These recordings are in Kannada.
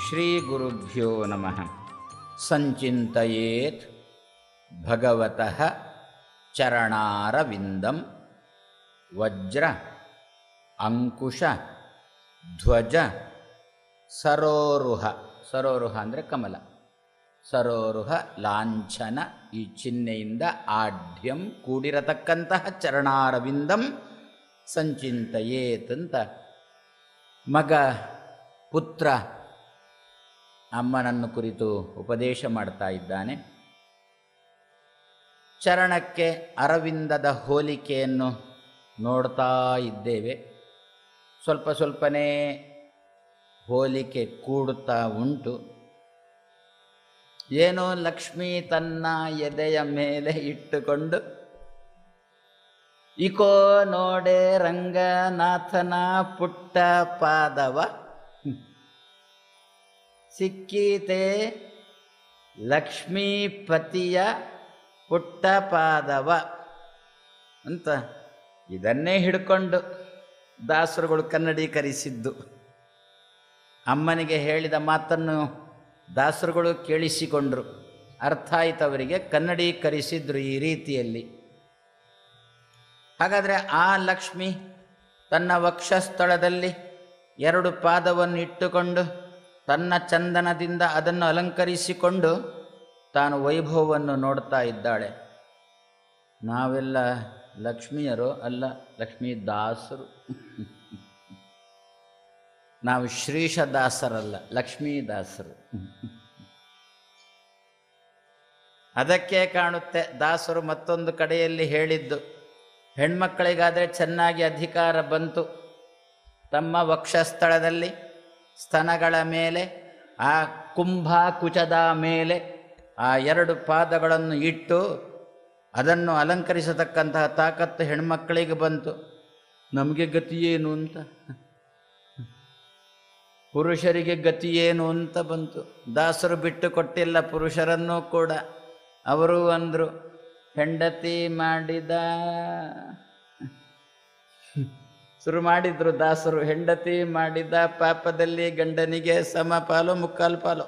ಶ್ರೀಗುರುಭ್ಯೋ ನಮಃ ಸಂಚಿಂತಯೇತ್ ಭಗವತಃ ಚರಣಾರವಿಂದಂ ವಜ್ರ ಅಂಕುಶ ಧ್ವಜ ಸರೋರುಹ ಸರೋರುಹ ಅಂದರೆ ಕಮಲ ಸರೋರುಹ ಲಾಂಛನ ಈ ಚಿಹ್ನೆಯಿಂದ ಆಢ್ಯಂ ಕೂಡಿರತಕ್ಕಂತಹ ಚರಣಾರವಿಂದಂ ಸಂಚಿಂತಯೇತ್ ಅಂತ ಮಗ ಪುತ್ರ ಅಮ್ಮನನ್ನು ಕುರಿತು ಉಪದೇಶ ಮಾಡ್ತಾ ಇದ್ದಾನೆ ಚರಣಕ್ಕೆ ಅರವಿಂದದ ಹೋಲಿಕೆಯನ್ನು ನೋಡ್ತಾ ಇದ್ದೇವೆ ಸ್ವಲ್ಪ ಸ್ವಲ್ಪನೇ ಹೋಲಿಕೆ ಕೂಡುತ್ತಾ ಉಂಟು ಏನೋ ಲಕ್ಷ್ಮಿ ತನ್ನ ಎದೆಯ ಮೇಲೆ ಇಟ್ಟುಕೊಂಡು ಇಕೋ ನೋಡೆ ರಂಗನಾಥನ ಪುಟ್ಟ ಪಾದವ ಸಿಕ್ಕೀತೆ ಲಕ್ಷ್ಮೀಪತಿಯ ಪುಟ್ಟ ಪಾದವ ಅಂತ ಇದನ್ನೇ ಹಿಡ್ಕೊಂಡು ದಾಸರುಗಳು ಕನ್ನಡೀಕರಿಸಿದ್ದು ಅಮ್ಮನಿಗೆ ಹೇಳಿದ ಮಾತನ್ನು ದಾಸರುಗಳು ಕೇಳಿಸಿಕೊಂಡ್ರು ಅರ್ಥ ಆಯ್ತು ಅವರಿಗೆ ಕನ್ನಡೀಕರಿಸಿದ್ರು ಈ ರೀತಿಯಲ್ಲಿ ಹಾಗಾದರೆ ಆ ಲಕ್ಷ್ಮಿ ತನ್ನ ವಕ್ಷಸ್ಥಳದಲ್ಲಿ ಎರಡು ಪಾದವನ್ನು ಇಟ್ಟುಕೊಂಡು ತನ್ನ ಚಂದನದಿಂದ ಅದನ್ನು ಅಲಂಕರಿಸಿಕೊಂಡು ತಾನು ವೈಭವವನ್ನು ನೋಡ್ತಾ ಇದ್ದಾಳೆ ನಾವೆಲ್ಲ ಲಕ್ಷ್ಮಿಯರು ಅಲ್ಲ ಲಕ್ಷ್ಮೀ ದಾಸರು ನಾವು ಶ್ರೀಶ ದಾಸರಲ್ಲ ಲಕ್ಷ್ಮೀ ದಾಸರು ಅದಕ್ಕೆ ಕಾಣುತ್ತೆ ದಾಸರು ಮತ್ತೊಂದು ಕಡೆಯಲ್ಲಿ ಹೇಳಿದ್ದು ಹೆಣ್ಮಕ್ಕಳಿಗಾದರೆ ಚೆನ್ನಾಗಿ ಅಧಿಕಾರ ಬಂತು ತಮ್ಮ ವಕ್ಷಸ್ಥಳದಲ್ಲಿ ಸ್ತನಗಳ ಮೇಲೆ ಆ ಕುಂಭ ಕುಚದ ಮೇಲೆ ಆ ಎರಡು ಪಾದಗಳನ್ನು ಇಟ್ಟು ಅದನ್ನು ಅಲಂಕರಿಸತಕ್ಕಂತಹ ತಾಕತ್ತು ಹೆಣ್ಮಕ್ಕಳಿಗೆ ಬಂತು ನಮಗೆ ಗತಿ ಏನು ಅಂತ ಪುರುಷರಿಗೆ ಗತಿ ಏನು ಅಂತ ಬಂತು ದಾಸರು ಬಿಟ್ಟು ಕೊಟ್ಟಿಲ್ಲ ಪುರುಷರನ್ನೂ ಕೂಡ ಅವರು ಅಂದರು ಹೆಂಡತಿ ಮಾಡಿದ ಶುರು ಮಾಡಿದ್ರು ದಾಸರು ಹೆಂಡತಿ ಮಾಡಿದ ಪಾಪದಲ್ಲಿ ಗಂಡನಿಗೆ ಸಮ ಪಾಲು ಮುಕ್ಕಾಲು ಪಾಲು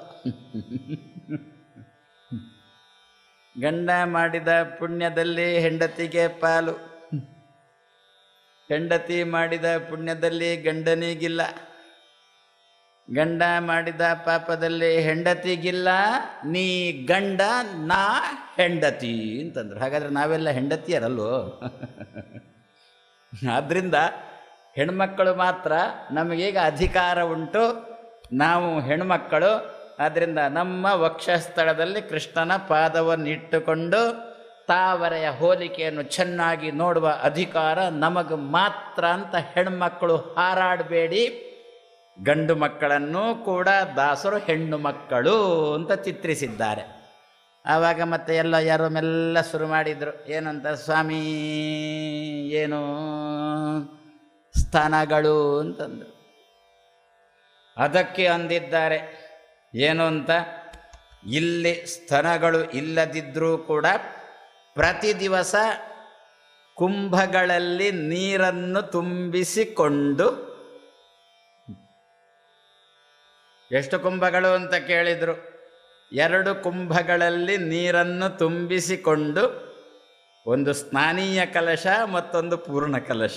ಗಂಡ ಮಾಡಿದ ಪುಣ್ಯದಲ್ಲಿ ಹೆಂಡತಿಗೆ ಪಾಲು ಹೆಂಡತಿ ಮಾಡಿದ ಪುಣ್ಯದಲ್ಲಿ ಗಂಡನಿಗಿಲ್ಲ ಗಂಡ ಮಾಡಿದ ಪಾಪದಲ್ಲಿ ಹೆಂಡತಿಗಿಲ್ಲ ನೀ ಗಂಡ ನಾ ಹೆಂಡತಿ ಅಂತಂದ್ರು ಹಾಗಾದ್ರೆ ನಾವೆಲ್ಲ ಹೆಂಡತಿಯರಲ್ವೋ ಆದ್ದರಿಂದ ಹೆಣ್ಮಕ್ಕಳು ಮಾತ್ರ ನಮಗೀಗ ಅಧಿಕಾರ ಉಂಟು ನಾವು ಹೆಣ್ಮಕ್ಕಳು ಆದ್ದರಿಂದ ನಮ್ಮ ವಕ್ಷಸ್ಥಳದಲ್ಲಿ ಕೃಷ್ಣನ ಪಾದವನ್ನು ಇಟ್ಟುಕೊಂಡು ತಾವರೆಯ ಹೋಲಿಕೆಯನ್ನು ಚೆನ್ನಾಗಿ ನೋಡುವ ಅಧಿಕಾರ ನಮಗೆ ಮಾತ್ರ ಅಂತ ಹೆಣ್ಮಕ್ಕಳು ಹಾರಾಡಬೇಡಿ ಗಂಡು ಮಕ್ಕಳನ್ನೂ ಕೂಡ ದಾಸರು ಹೆಣ್ಣು ಮಕ್ಕಳು ಅಂತ ಚಿತ್ರಿಸಿದ್ದಾರೆ ಆವಾಗ ಮತ್ತೆ ಎಲ್ಲ ಯಾರೋ ಮೆಲ್ಲ ಶುರು ಮಾಡಿದರು ಏನಂತ ಸ್ವಾಮಿ ಏನು ಸ್ಥಾನಗಳು ಅಂತಂದರು ಅದಕ್ಕೆ ಅಂದಿದ್ದಾರೆ ಏನು ಅಂತ ಇಲ್ಲಿ ಸ್ತನಗಳು ಇಲ್ಲದಿದ್ದರೂ ಕೂಡ ಪ್ರತಿ ದಿವಸ ಕುಂಭಗಳಲ್ಲಿ ನೀರನ್ನು ತುಂಬಿಸಿಕೊಂಡು ಎಷ್ಟು ಕುಂಭಗಳು ಅಂತ ಕೇಳಿದರು ಎರಡು ಕುಂಭಗಳಲ್ಲಿ ನೀರನ್ನು ತುಂಬಿಸಿಕೊಂಡು ಒಂದು ಸ್ನಾನೀಯ ಕಲಶ ಮತ್ತೊಂದು ಪೂರ್ಣ ಕಲಶ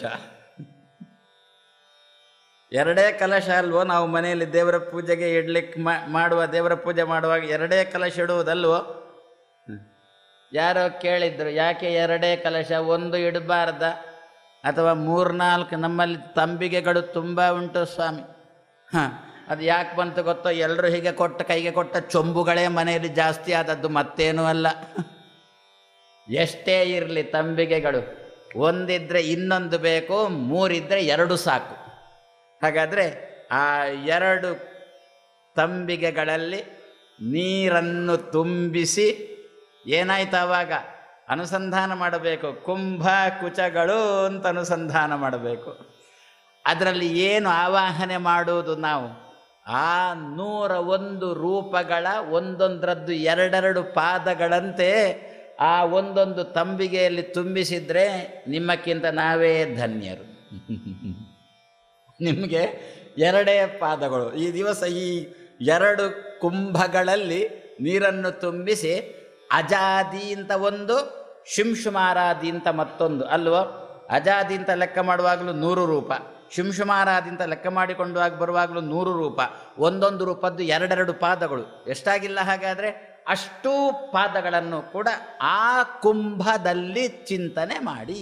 ಎರಡೇ ಕಲಶ ಅಲ್ವೋ ನಾವು ಮನೆಯಲ್ಲಿ ದೇವರ ಪೂಜೆಗೆ ಇಡ್ಲಿಕ್ಕೆ ಮಾಡುವ ದೇವರ ಪೂಜೆ ಮಾಡುವಾಗ ಎರಡೇ ಕಲಶ ಇಡುವುದಲ್ವೋ ಯಾರೋ ಕೇಳಿದ್ರು ಯಾಕೆ ಎರಡೇ ಕಲಶ ಒಂದು ಇಡಬಾರ್ದ ಅಥವಾ ಮೂರ್ನಾಲ್ಕು ನಮ್ಮಲ್ಲಿ ತಂಬಿಗೆಗಳು ತುಂಬ ಉಂಟು ಸ್ವಾಮಿ ಹಾಂ ಅದು ಯಾಕೆ ಬಂತು ಗೊತ್ತೋ ಎಲ್ಲರೂ ಹೀಗೆ ಕೊಟ್ಟ ಕೈಗೆ ಕೊಟ್ಟ ಚೊಂಬುಗಳೇ ಮನೆಯಲ್ಲಿ ಜಾಸ್ತಿ ಆದದ್ದು ಮತ್ತೇನೂ ಅಲ್ಲ ಎಷ್ಟೇ ಇರಲಿ ತಂಬಿಗೆಗಳು ಒಂದಿದ್ರೆ ಇನ್ನೊಂದು ಬೇಕು ಮೂರಿದ್ರೆ ಎರಡು ಸಾಕು ಹಾಗಾದರೆ ಆ ಎರಡು ತಂಬಿಗೆಗಳಲ್ಲಿ ನೀರನ್ನು ತುಂಬಿಸಿ ಏನಾಯ್ತು ಆವಾಗ ಅನುಸಂಧಾನ ಮಾಡಬೇಕು ಕುಂಭ ಕುಚಗಳು ಅಂತ ಅನುಸಂಧಾನ ಮಾಡಬೇಕು ಅದರಲ್ಲಿ ಏನು ಆವಾಹನೆ ಮಾಡುವುದು ನಾವು ಆ ನೂರ ಒಂದು ರೂಪಗಳ ಒಂದೊಂದರದ್ದು ಎರಡೆರಡು ಪಾದಗಳಂತೆ ಆ ಒಂದೊಂದು ತಂಬಿಗೆಯಲ್ಲಿ ತುಂಬಿಸಿದರೆ ನಿಮ್ಮಕ್ಕಿಂತ ನಾವೇ ಧನ್ಯರು ನಿಮಗೆ ಎರಡೇ ಪಾದಗಳು ಈ ದಿವಸ ಈ ಎರಡು ಕುಂಭಗಳಲ್ಲಿ ನೀರನ್ನು ತುಂಬಿಸಿ ಅಜಾದಿ ಅಂತ ಒಂದು ಶಿಂಶುಮಾರಾದಿ ಅಂತ ಮತ್ತೊಂದು ಅಲ್ವೋ ಅಜಾದಿ ಅಂತ ಲೆಕ್ಕ ಮಾಡುವಾಗಲೂ ನೂರು ರೂಪ ಶಿಂಶುಮಾರಾದಿ ಅಂತ ಲೆಕ್ಕ ಮಾಡಿಕೊಂಡು ಆಗಿ ಬರುವಾಗಲೂ ನೂರು ರೂಪ ಒಂದೊಂದು ರೂಪದ್ದು ಎರಡೆರಡು ಪಾದಗಳು ಎಷ್ಟಾಗಿಲ್ಲ ಹಾಗಾದರೆ ಅಷ್ಟೂ ಪಾದಗಳನ್ನು ಕೂಡ ಆ ಕುಂಭದಲ್ಲಿ ಚಿಂತನೆ ಮಾಡಿ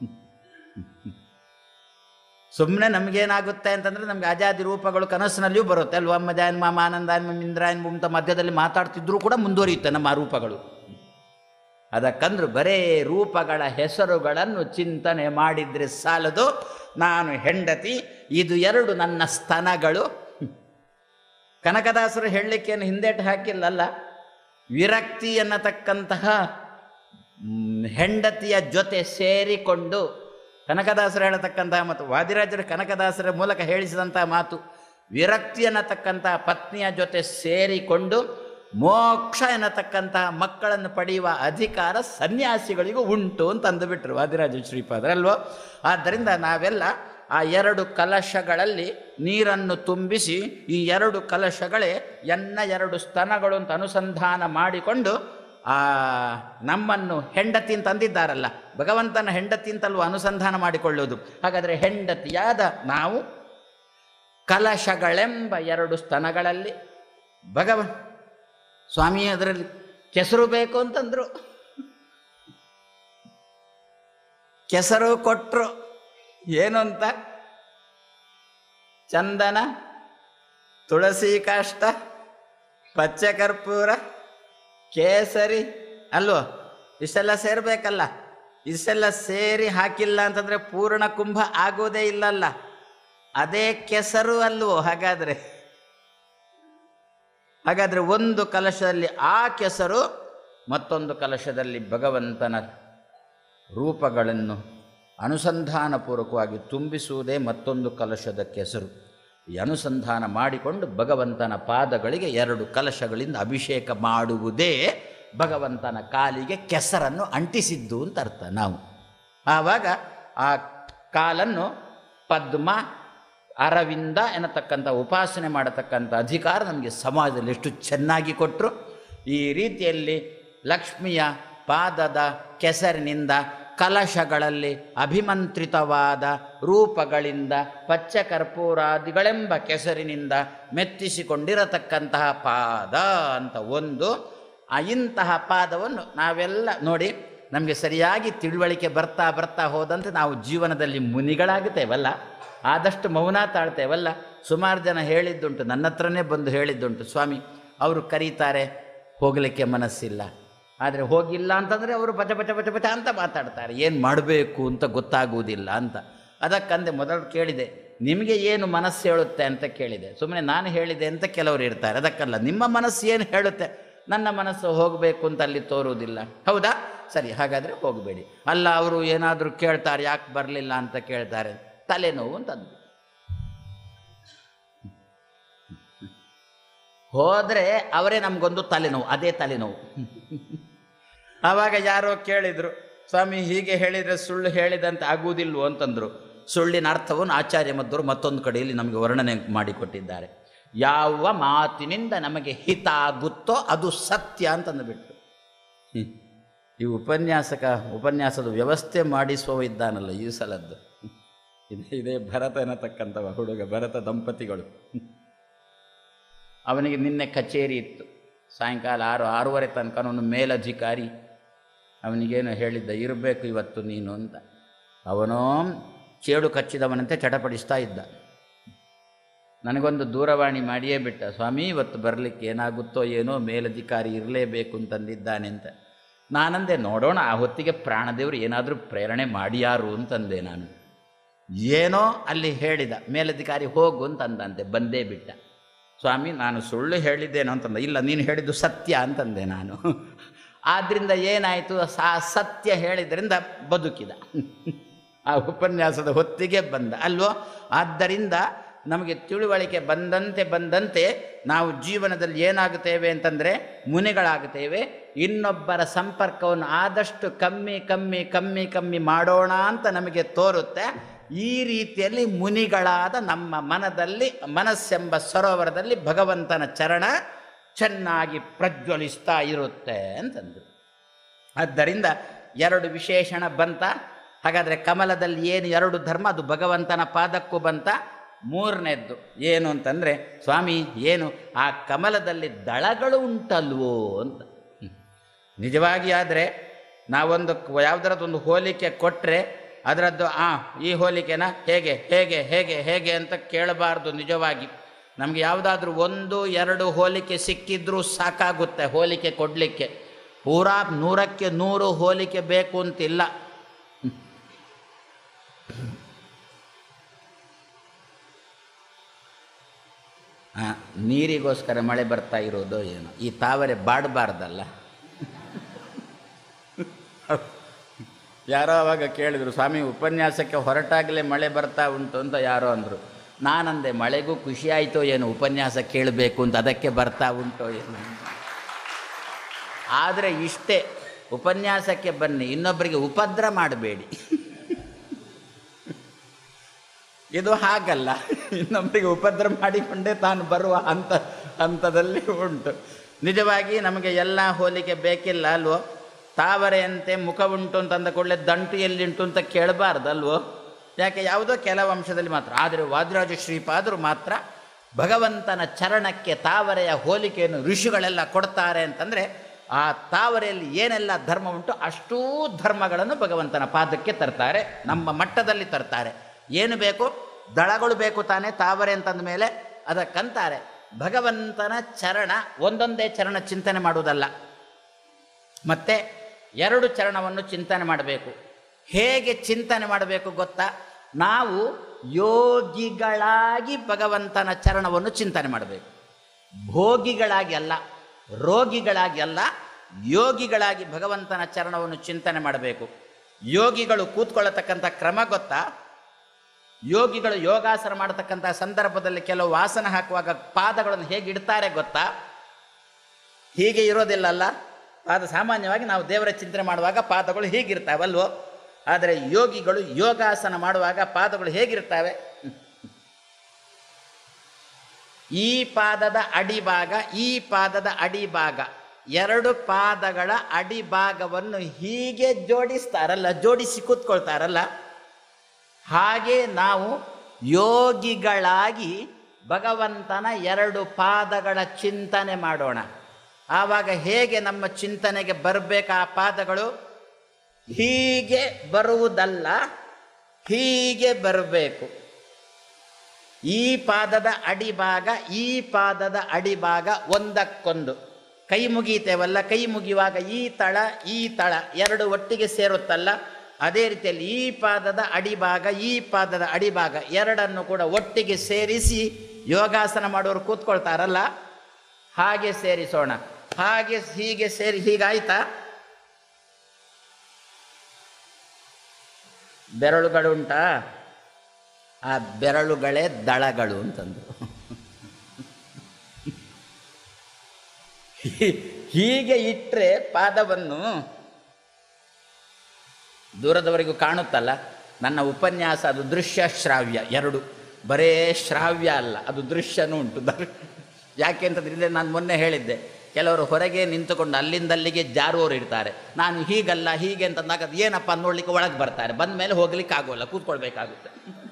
ಸುಮ್ಮನೆ ನಮಗೇನಾಗುತ್ತೆ ಅಂತಂದ್ರೆ ನಮ್ಗೆ ಅಜಾದಿ ರೂಪಗಳು ಕನಸಿನಲ್ಲಿಯೂ ಬರುತ್ತೆ ಅಲ್ವಾ ಅಮ್ಮಜಾನ್ ಮಾಮ ಆನಂದಾನ್ ಇಂದ್ರಾಯನ್ ಅಂತ ಮಧ್ಯದಲ್ಲಿ ಮಾತಾಡ್ತಿದ್ರು ಕೂಡ ಮುಂದುವರಿಯುತ್ತೆ ನಮ್ಮ ಆ ರೂಪಗಳು ಅದಕ್ಕಂದ್ರೆ ಬರೇ ರೂಪಗಳ ಹೆಸರುಗಳನ್ನು ಚಿಂತನೆ ಮಾಡಿದ್ರೆ ಸಾಲದು ನಾನು ಹೆಂಡತಿ ಇದು ಎರಡು ನನ್ನ ಸ್ತನಗಳು ಕನಕದಾಸರು ಹೇಳಲಿಕ್ಕೇನು ಹಿಂದೇಟು ಹಾಕಿಲ್ಲಲ್ಲ ವಿರಕ್ತಿ ಎನ್ನತಕ್ಕಂತಹ ಮ್, ಹೆಂಡತಿಯ ಜೊತೆ ಸೇರಿಕೊಂಡು ಕನಕದಾಸರು ಹೇಳತಕ್ಕಂತಹ ಮತ್ತು ವಾದಿರಾಜರು ಕನಕದಾಸರ ಮೂಲಕ ಹೇಳಿಸಿದಂತಹ ಮಾತು ವಿರಕ್ತಿ ಎನ್ನತಕ್ಕಂತಹ ಪತ್ನಿಯ ಜೊತೆ ಸೇರಿಕೊಂಡು ಮೋಕ್ಷ ಎನ್ನತಕ್ಕಂತಹ ಮಕ್ಕಳನ್ನು ಪಡೆಯುವ ಅಧಿಕಾರ ಸನ್ಯಾಸಿಗಳಿಗೂ ಉಂಟು ಅಂತ ಅಂದುಬಿಟ್ರು ವಾದಿರಾಜ ಶ್ರೀಪಾದರಲ್ವೋ ಆದ್ದರಿಂದ ನಾವೆಲ್ಲ ಆ ಎರಡು ಕಲಶಗಳಲ್ಲಿ ನೀರನ್ನು ತುಂಬಿಸಿ ಈ ಎರಡು ಕಲಶಗಳೇ ಎನ್ನ ಎರಡು ಸ್ತನಗಳು ಅಂತ ಅನುಸಂಧಾನ ಮಾಡಿಕೊಂಡು ಆ ನಮ್ಮನ್ನು ಹೆಂಡತಿ ಅಂತ ಅಂದಿದ್ದಾರಲ್ಲ ಭಗವಂತನ ಹೆಂಡತಿ ಅಂತಲ್ವ ಅನುಸಂಧಾನ ಮಾಡಿಕೊಳ್ಳುವುದು ಹಾಗಾದರೆ ಹೆಂಡತಿಯಾದ ನಾವು ಕಲಶಗಳೆಂಬ ಎರಡು ಸ್ತನಗಳಲ್ಲಿ ಭಗವನ್ ಸ್ವಾಮಿ ಅದರಲ್ಲಿ ಕೆಸರು ಬೇಕು ಅಂತಂದ್ರು ಕೆಸರು ಕೊಟ್ಟರು ಏನು ಅಂತ ಚಂದನ ತುಳಸಿ ಕಾಷ್ಟ ಪಚ್ಚೆ ಕರ್ಪೂರ ಕೇಸರಿ ಅಲ್ವೋ ಇಷ್ಟೆಲ್ಲ ಸೇರ್ಬೇಕಲ್ಲ ಇಷ್ಟೆಲ್ಲ ಸೇರಿ ಹಾಕಿಲ್ಲ ಅಂತಂದ್ರೆ ಪೂರ್ಣ ಕುಂಭ ಆಗೋದೇ ಇಲ್ಲಲ್ಲ ಅದೇ ಕೆಸರು ಅಲ್ವೋ ಹಾಗಾದ್ರೆ ಹಾಗಾದ್ರೆ ಒಂದು ಕಲಶದಲ್ಲಿ ಆ ಕೆಸರು ಮತ್ತೊಂದು ಕಲಶದಲ್ಲಿ ಭಗವಂತನ ರೂಪಗಳನ್ನು ಅನುಸಂಧಾನಪೂರ್ವಕವಾಗಿ ತುಂಬಿಸುವುದೇ ಮತ್ತೊಂದು ಕಲಶದ ಕೆಸರು ಈ ಅನುಸಂಧಾನ ಮಾಡಿಕೊಂಡು ಭಗವಂತನ ಪಾದಗಳಿಗೆ ಎರಡು ಕಲಶಗಳಿಂದ ಅಭಿಷೇಕ ಮಾಡುವುದೇ ಭಗವಂತನ ಕಾಲಿಗೆ ಕೆಸರನ್ನು ಅಂಟಿಸಿದ್ದು ಅಂತ ಅರ್ಥ ನಾವು ಆವಾಗ ಆ ಕಾಲನ್ನು ಪದ್ಮ ಅರವಿಂದ ಎನ್ನತಕ್ಕಂಥ ಉಪಾಸನೆ ಮಾಡತಕ್ಕಂಥ ಅಧಿಕಾರ ನಮಗೆ ಸಮಾಜದಲ್ಲಿ ಎಷ್ಟು ಚೆನ್ನಾಗಿ ಕೊಟ್ಟರು ಈ ರೀತಿಯಲ್ಲಿ ಲಕ್ಷ್ಮಿಯ ಪಾದದ ಕೆಸರಿನಿಂದ ಕಲಶಗಳಲ್ಲಿ ಅಭಿಮಂತ್ರಿತವಾದ ರೂಪಗಳಿಂದ ಪಚ್ಚ ಕರ್ಪೂರಾದಿಗಳೆಂಬ ಕೆಸರಿನಿಂದ ಮೆತ್ತಿಸಿಕೊಂಡಿರತಕ್ಕಂತಹ ಪಾದ ಅಂತ ಒಂದು ಆ ಇಂತಹ ಪಾದವನ್ನು ನಾವೆಲ್ಲ ನೋಡಿ ನಮಗೆ ಸರಿಯಾಗಿ ತಿಳುವಳಿಕೆ ಬರ್ತಾ ಬರ್ತಾ ಹೋದಂತೆ ನಾವು ಜೀವನದಲ್ಲಿ ಮುನಿಗಳಾಗುತ್ತೇವಲ್ಲ ಆದಷ್ಟು ಮೌನ ತಾಳ್ತೇವಲ್ಲ ಸುಮಾರು ಜನ ಹೇಳಿದ್ದುಂಟು ನನ್ನ ಹತ್ರನೇ ಬಂದು ಹೇಳಿದ್ದುಂಟು ಸ್ವಾಮಿ ಅವರು ಕರೀತಾರೆ ಹೋಗಲಿಕ್ಕೆ ಮನಸ್ಸಿಲ್ಲ ಆದರೆ ಹೋಗಿಲ್ಲ ಅಂತಂದರೆ ಅವರು ಬಚ ಬಚ ಬಚ ಬಚ ಅಂತ ಮಾತಾಡ್ತಾರೆ ಏನು ಮಾಡಬೇಕು ಅಂತ ಗೊತ್ತಾಗುವುದಿಲ್ಲ ಅಂತ ಅದಕ್ಕಂದೆ ಮೊದಲು ಕೇಳಿದೆ ನಿಮಗೆ ಏನು ಮನಸ್ಸು ಹೇಳುತ್ತೆ ಅಂತ ಕೇಳಿದೆ ಸುಮ್ಮನೆ ನಾನು ಹೇಳಿದೆ ಅಂತ ಕೆಲವರು ಇರ್ತಾರೆ ಅದಕ್ಕಲ್ಲ ನಿಮ್ಮ ಮನಸ್ಸು ಏನು ಹೇಳುತ್ತೆ ನನ್ನ ಮನಸ್ಸು ಹೋಗಬೇಕು ಅಂತ ಅಲ್ಲಿ ತೋರುವುದಿಲ್ಲ ಹೌದಾ ಸರಿ ಹಾಗಾದರೆ ಹೋಗಬೇಡಿ ಅಲ್ಲ ಅವರು ಏನಾದರೂ ಕೇಳ್ತಾರೆ ಯಾಕೆ ಬರಲಿಲ್ಲ ಅಂತ ಕೇಳ್ತಾರೆ ತಲೆನೋವು ಅಂತಂದು ಹೋದರೆ ಅವರೇ ನಮಗೊಂದು ತಲೆನೋವು ಅದೇ ತಲೆನೋವು ಆವಾಗ ಯಾರೋ ಕೇಳಿದರು ಸ್ವಾಮಿ ಹೀಗೆ ಹೇಳಿದರೆ ಸುಳ್ಳು ಹೇಳಿದಂತೆ ಆಗುವುದಿಲ್ವೋ ಅಂತಂದರು ಸುಳ್ಳಿನ ಅರ್ಥವನ್ನು ಆಚಾರ್ಯ ಮಧ್ವರು ಮತ್ತೊಂದು ಕಡೆಯಲ್ಲಿ ನಮಗೆ ವರ್ಣನೆ ಮಾಡಿಕೊಟ್ಟಿದ್ದಾರೆ ಯಾವ ಮಾತಿನಿಂದ ನಮಗೆ ಹಿತ ಆಗುತ್ತೋ ಅದು ಸತ್ಯ ಅಂತಂದುಬಿಟ್ರು ಹ್ಮ್. ಈ ಉಪನ್ಯಾಸಕ ಉಪನ್ಯಾಸದ ವ್ಯವಸ್ಥೆ ಮಾಡಿಸುವ ಇದ್ದಾನಲ್ಲ ಈ ಸಲದ್ದು ಇದೇ ಇದೇ ಭರತ ಎನ್ನತಕ್ಕಂಥವ ಹುಡುಗ ಭರತ ದಂಪತಿಗಳು ಅವನಿಗೆ ನಿನ್ನೆ ಕಚೇರಿ ಇತ್ತು ಸಾಯಂಕಾಲ ಆರು ಆರೂವರೆ ತನಕ ಅವನು ಮೇಲಧಿಕಾರಿ ಅವನಿಗೇನು ಹೇಳಿದ್ದ ಇರಬೇಕು ಇವತ್ತು ನೀನು ಅಂತ ಅವನೋ ಚೇಡು ಕಚ್ಚಿದವನಂತೆ ಚಟಪಡಿಸ್ತಾ ಇದ್ದ ನನಗೊಂದು ದೂರವಾಣಿ ಮಾಡಿಯೇ ಬಿಟ್ಟ ಸ್ವಾಮಿ ಇವತ್ತು ಬರಲಿಕ್ಕೆ ಏನಾಗುತ್ತೋ ಏನೋ ಮೇಲಧಿಕಾರಿ ಇರಲೇಬೇಕು ಅಂತಂದಿದ್ದಾನೆ ಅಂತ ನಾನಂದೆ ನೋಡೋಣ ಆ ಹೊತ್ತಿಗೆ ಪ್ರಾಣದೇವರು ಏನಾದರೂ ಪ್ರೇರಣೆ ಮಾಡಿಯಾರು ಅಂತಂದೆ ನಾನು ಏನೋ ಅಲ್ಲಿ ಹೇಳಿದ ಮೇಲಧಿಕಾರಿ ಹೋಗು ಅಂತಂದಂತೆ ಬಂದೇ ಬಿಟ್ಟ ಸ್ವಾಮಿ ನಾನು ಸುಳ್ಳು ಹೇಳಿದ್ದೇನೋ ಅಂತಂದ ಇಲ್ಲ ನೀನು ಹೇಳಿದ್ದು ಸತ್ಯ ಅಂತಂದೆ ನಾನು ಆದ್ದರಿಂದ ಏನಾಯಿತು ಆ ಸತ್ಯ ಹೇಳಿದ್ರಿಂದ ಬದುಕಿದ ಆ ಉಪನ್ಯಾಸದ ಹೊತ್ತಿಗೆ ಬಂದ ಅಲ್ವೋ ಆದ್ದರಿಂದ ನಮಗೆ ತಿಳುವಳಿಕೆ ಬಂದಂತೆ ಬಂದಂತೆ ನಾವು ಜೀವನದಲ್ಲಿ ಏನಾಗುತ್ತೇವೆ ಅಂತಂದರೆ ಮುನಿಗಳಾಗುತ್ತೇವೆ ಇನ್ನೊಬ್ಬರ ಸಂಪರ್ಕವನ್ನು ಆದಷ್ಟು ಕಮ್ಮಿ ಕಮ್ಮಿ ಕಮ್ಮಿ ಕಮ್ಮಿ ಮಾಡೋಣ ಅಂತ ನಮಗೆ ತೋರುತ್ತೆ ಈ ರೀತಿಯಲ್ಲಿ ಮುನಿಗಳಾದ ನಮ್ಮ ಮನದಲ್ಲಿ ಮನಸ್ಸೆಂಬ ಸರೋವರದಲ್ಲಿ ಭಗವಂತನ ಚರಣ ಚೆನ್ನಾಗಿ ಪ್ರಜ್ವಲಿಸ್ತಾ ಇರುತ್ತೆ ಅಂತಂದು ಆದ್ದರಿಂದ ಎರಡು ವಿಶೇಷಣ ಬಂತ ಹಾಗಾದರೆ ಕಮಲದಲ್ಲಿ ಏನು ಎರಡು ಧರ್ಮ ಅದು ಭಗವಂತನ ಪಾದಕ್ಕೂ ಬಂತ ಮೂರನೇದ್ದು ಏನು ಅಂತಂದರೆ ಸ್ವಾಮಿ ಏನು ಆ ಕಮಲದಲ್ಲಿ ದಳಗಳು ಉಂಟಲ್ವೋ ಅಂತ ಹ್ಮ್. ನಿಜವಾಗಿ ಆದರೆ ನಾವೊಂದು ಯಾವುದರದ್ದೊಂದು ಹೋಲಿಕೆ ಕೊಟ್ಟರೆ ಅದರದ್ದು ಆ ಈ ಹೋಲಿಕೆನ ಹೇಗೆ ಹೇಗೆ ಹೇಗೆ ಹೇಗೆ ಅಂತ ಕೇಳಬಾರ್ದು ನಿಜವಾಗಿ ನಮಗೆ ಯಾವುದಾದ್ರೂ ಒಂದು ಎರಡು ಹೋಲಿಕೆ ಸಿಕ್ಕಿದ್ರೂ ಸಾಕಾಗುತ್ತೆ ಹೋಲಿಕೆ ಕೊಡಲಿಕ್ಕೆ ಪೂರಾ ನೂರಕ್ಕೆ ನೂರು ಹೋಲಿಕೆ ಬೇಕು ಅಂತಿಲ್ಲ ಆ, ನೀರಿಗೋಸ್ಕರ ಮಳೆ ಬರ್ತಾ ಇರೋದು ಏನು ಈ ತಾವರೆ ಬಾಡಬಾರ್ದಲ್ಲ ಯಾರೋ ಅವಾಗ ಕೇಳಿದ್ರು ಸ್ವಾಮಿ ಉಪನ್ಯಾಸಕ್ಕೆ ಹೊರಟಾಗಲೇ ಮಳೆ ಬರ್ತಾ ಉಂಟು ಅಂತ ಯಾರೋ ಅಂದರು ನಾನಂದೆ ಮಳೆಗೂ ಖುಷಿ ಆಯಿತೋ ಏನು ಉಪನ್ಯಾಸ ಕೇಳಬೇಕು ಅಂತ ಅದಕ್ಕೆ ಬರ್ತಾ ಉಂಟೋ ಏನು ಆದರೆ ಇಷ್ಟೇ ಉಪನ್ಯಾಸಕ್ಕೆ ಬನ್ನಿ ಇನ್ನೊಬ್ಬರಿಗೆ ಉಪದ್ರ ಮಾಡಬೇಡಿ ಇದು ಹಾಗಲ್ಲ ಇನ್ನೊಬ್ಬರಿಗೆ ಉಪದ್ರ ಮಾಡಿಕೊಂಡೇ ತಾನು ಬರುವ ಹಂತ ಹಂತದಲ್ಲಿ ಉಂಟು ನಿಜವಾಗಿ ನಮಗೆ ಎಲ್ಲ ಹೋಲಿಕೆ ಬೇಕಿಲ್ಲ ಅಲ್ವೋ ತಾವರೆಯಂತೆ ಮುಖ ಉಂಟು ಅಂತ ಅಂದ ಕೂಡಲೇ ದಂಟು ಎಲ್ಲಿಂಟು ಅಂತ ಕೇಳಬಾರ್ದಲ್ವೋ ಯಾಕೆ ಯಾವುದೋ ಕೆಲವು ಅಂಶದಲ್ಲಿ ಮಾತ್ರ ಆದರೆ ವಾದಿರಾಜ ಶ್ರೀಪಾದರು ಮಾತ್ರ ಭಗವಂತನ ಚರಣಕ್ಕೆ ತಾವರೆಯ ಹೋಲಿಕೆಯನ್ನು ಋಷಿಗಳೆಲ್ಲ ಕೊಡ್ತಾರೆ ಅಂತಂದರೆ ಆ ತಾವರೆಯಲ್ಲಿ ಏನೆಲ್ಲ ಧರ್ಮ ಉಂಟು ಅಷ್ಟೂ ಧರ್ಮಗಳನ್ನು ಭಗವಂತನ ಪಾದಕ್ಕೆ ತರ್ತಾರೆ ನಮ್ಮ ಮಟ್ಟದಲ್ಲಿ ತರ್ತಾರೆ ಏನು ಬೇಕು ದಳಗಳು ಬೇಕು ತಾನೇ ತಾವರೆ ಅಂತಂದ ಮೇಲೆ ಅದಕ್ಕಂತಾರೆ ಭಗವಂತನ ಚರಣ ಒಂದೊಂದೇ ಚರಣ ಚಿಂತನೆ ಮಾಡುವುದಲ್ಲ ಮತ್ತೆ ಎರಡು ಚರಣವನ್ನು ಚಿಂತನೆ ಮಾಡಬೇಕು ಹೇಗೆ ಚಿಂತನೆ ಮಾಡಬೇಕು ಗೊತ್ತಾ ನಾವು ಯೋಗಿಗಳಾಗಿ ಭಗವಂತನ ಚರಣವನ್ನು ಚಿಂತನೆ ಮಾಡಬೇಕು ಭೋಗಿಗಳಾಗಿ ಅಲ್ಲ ರೋಗಿಗಳಾಗಿ ಅಲ್ಲ ಯೋಗಿಗಳಾಗಿ ಭಗವಂತನ ಚರಣವನ್ನು ಚಿಂತನೆ ಮಾಡಬೇಕು ಯೋಗಿಗಳು ಕೂತ್ಕೊಳ್ಳತಕ್ಕಂಥ ಕ್ರಮ ಗೊತ್ತಾ ಯೋಗಿಗಳು ಯೋಗಾಸನ ಮಾಡತಕ್ಕಂಥ ಸಂದರ್ಭದಲ್ಲಿ ಕೆಲವು ವಾಸನ ಹಾಕುವಾಗ ಪಾದಗಳನ್ನು ಹೇಗೆ ಇಡ್ತಾರೆ ಗೊತ್ತಾ ಹೀಗೆ ಇರೋದಿಲ್ಲಲ್ಲ ಪಾದ ಸಾಮಾನ್ಯವಾಗಿ ನಾವು ದೇವರ ಚಿಂತನೆ ಮಾಡುವಾಗ ಪಾದಗಳು ಹೀಗಿರ್ತಾವಲ್ವೋ ಆದರೆ ಯೋಗಿಗಳು ಯೋಗಾಸನ ಮಾಡುವಾಗ ಪಾದಗಳು ಹೇಗಿರ್ತವೆ ಈ ಪಾದದ ಅಡಿಭಾಗ ಈ ಪಾದದ ಅಡಿಭಾಗ ಎರಡು ಪಾದಗಳ ಅಡಿಭಾಗವನ್ನು ಹೀಗೆ ಜೋಡಿಸ್ತಾರಲ್ಲ ಜೋಡಿಸಿ ಕೂತ್ಕೊಳ್ತಾರಲ್ಲ ಹಾಗೆ ನಾವು ಯೋಗಿಗಳಾಗಿ ಭಗವಂತನ ಎರಡು ಪಾದಗಳ ಚಿಂತನೆ ಮಾಡೋಣ ಆವಾಗ ಹೇಗೆ ನಮ್ಮ ಚಿಂತನೆಗೆ ಬರಬೇಕು ಆ ಪಾದಗಳು ಹೀಗೆ ಬರುವುದಲ್ಲ ಹೀಗೆ ಬರಬೇಕು ಈ ಪಾದದ ಅಡಿಭಾಗ ಈ ಪಾದದ ಅಡಿಭಾಗ ಒಂದಕ್ಕೊಂದು ಕೈ ಮುಗಿತೇವಲ್ಲ ಕೈ ಮುಗಿಯುವಾಗ ಈ ತಳ ಈ ತಳ ಎರಡು ಒಟ್ಟಿಗೆ ಸೇರುತ್ತಲ್ಲ ಅದೇ ರೀತಿಯಲ್ಲಿ ಈ ಪಾದದ ಅಡಿಭಾಗ ಈ ಪಾದದ ಅಡಿಭಾಗ ಎರಡನ್ನು ಕೂಡ ಒಟ್ಟಿಗೆ ಸೇರಿಸಿ ಯೋಗಾಸನ ಮಾಡೋರು ಕೂತ್ಕೊಳ್ತಾರಲ್ಲ ಹಾಗೆ ಸೇರಿಸೋಣ ಹಾಗೆ ಹೀಗೆ ಸೇರಿ ಹೀಗಾಯ್ತಾ ಬೆರಳುಗಳುಂಟಾ ಆ ಬೆರಳುಗಳೇ ದಳಗಳು ಅಂತಂದರು ಹೀಗೆ ಇಟ್ಟರೆ ಪಾದವನ್ನು ದೂರದವರೆಗೂ ಕಾಣುತ್ತಲ್ಲ ನನ್ನ ಉಪನ್ಯಾಸ ಅದು ದೃಶ್ಯ ಶ್ರಾವ್ಯ ಎರಡು ಬರೇ ಶ್ರಾವ್ಯ ಅಲ್ಲ ಅದು ದೃಶ್ಯನೂ ಉಂಟು ದರ್ ಯಾಕೆ ಅಂತಂದ್ರೆ ನಾನು ಮೊನ್ನೆ ಹೇಳಿದ್ದೆ ಕೆಲವರು ಹೊರಗೆ ನಿಂತುಕೊಂಡು ಅಲ್ಲಿಂದ ಅಲ್ಲಿಗೆ ಜಾರುವವರು ಇರ್ತಾರೆ ನಾನು ಹೀಗಲ್ಲ ಹೀಗೆ ಅಂತಂದಾಗ ಅದು ಏನಪ್ಪ ನೋಡ್ಲಿಕ್ಕೆ ಒಳಗೆ ಬರ್ತಾರೆ ಬಂದ ಮೇಲೆ ಹೋಗ್ಲಿಕ್ಕೆ ಆಗೋಲ್ಲ ಕೂತ್ಕೊಳ್ಬೇಕಾಗುತ್ತೆ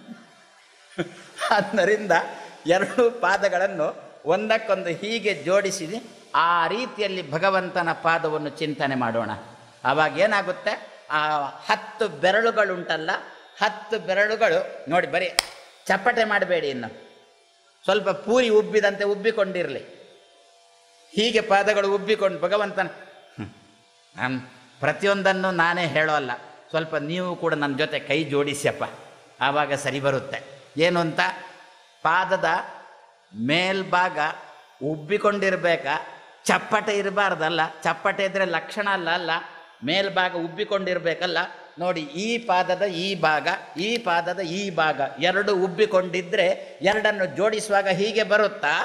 ಆದ್ದರಿಂದ ಎರಡು ಪಾದಗಳನ್ನು ಒಂದಕ್ಕೊಂದು ಹೀಗೆ ಜೋಡಿಸಿ ಆ ರೀತಿಯಲ್ಲಿ ಭಗವಂತನ ಪಾದವನ್ನು ಚಿಂತನೆ ಮಾಡೋಣ ಆವಾಗ ಏನಾಗುತ್ತೆ ಆ ಹತ್ತು ಬೆರಳುಗಳುಂಟಲ್ಲ ಹತ್ತು ಬೆರಳುಗಳು ನೋಡಿ ಬರೀ ಚಪ್ಪಟೆ ಮಾಡಬೇಡಿ ಇನ್ನು ಸ್ವಲ್ಪ ಪೂರಿ ಉಬ್ಬಿದಂತೆ ಉಬ್ಬಿಕೊಂಡಿರಲಿ ಹೀಗೆ ಪಾದಗಳು ಉಬ್ಬಿಕೊಂಡು ಭಗವಂತನ ಹ್ಮ್. ನಾನು ಪ್ರತಿಯೊಂದನ್ನು ನಾನೇ ಹೇಳೋಲ್ಲ ಸ್ವಲ್ಪ ನೀವು ಕೂಡ ನನ್ನ ಜೊತೆ ಕೈ ಜೋಡಿಸ್ಯಪ್ಪ ಆವಾಗ ಸರಿ ಬರುತ್ತೆ ಏನು ಅಂತ ಪಾದದ ಮೇಲ್ಭಾಗ ಉಬ್ಬಿಕೊಂಡಿರ್ಬೇಕಾ ಚಪ್ಪಟೆ ಇರಬಾರ್ದಲ್ಲ ಚಪ್ಪಟೆ ಇದ್ರೆ ಲಕ್ಷಣ ಅಲ್ಲ ಅಲ್ಲ ಮೇಲ್ಭಾಗ ಉಬ್ಬಿಕೊಂಡಿರ್ಬೇಕಲ್ಲ ನೋಡಿ ಈ ಪಾದದ ಈ ಭಾಗ ಈ ಪಾದದ ಈ ಭಾಗ ಎರಡು ಉಬ್ಬಿಕೊಂಡಿದ್ರೆ ಎರಡನ್ನು ಜೋಡಿಸುವಾಗ ಹೀಗೆ ಬರುತ್ತಾ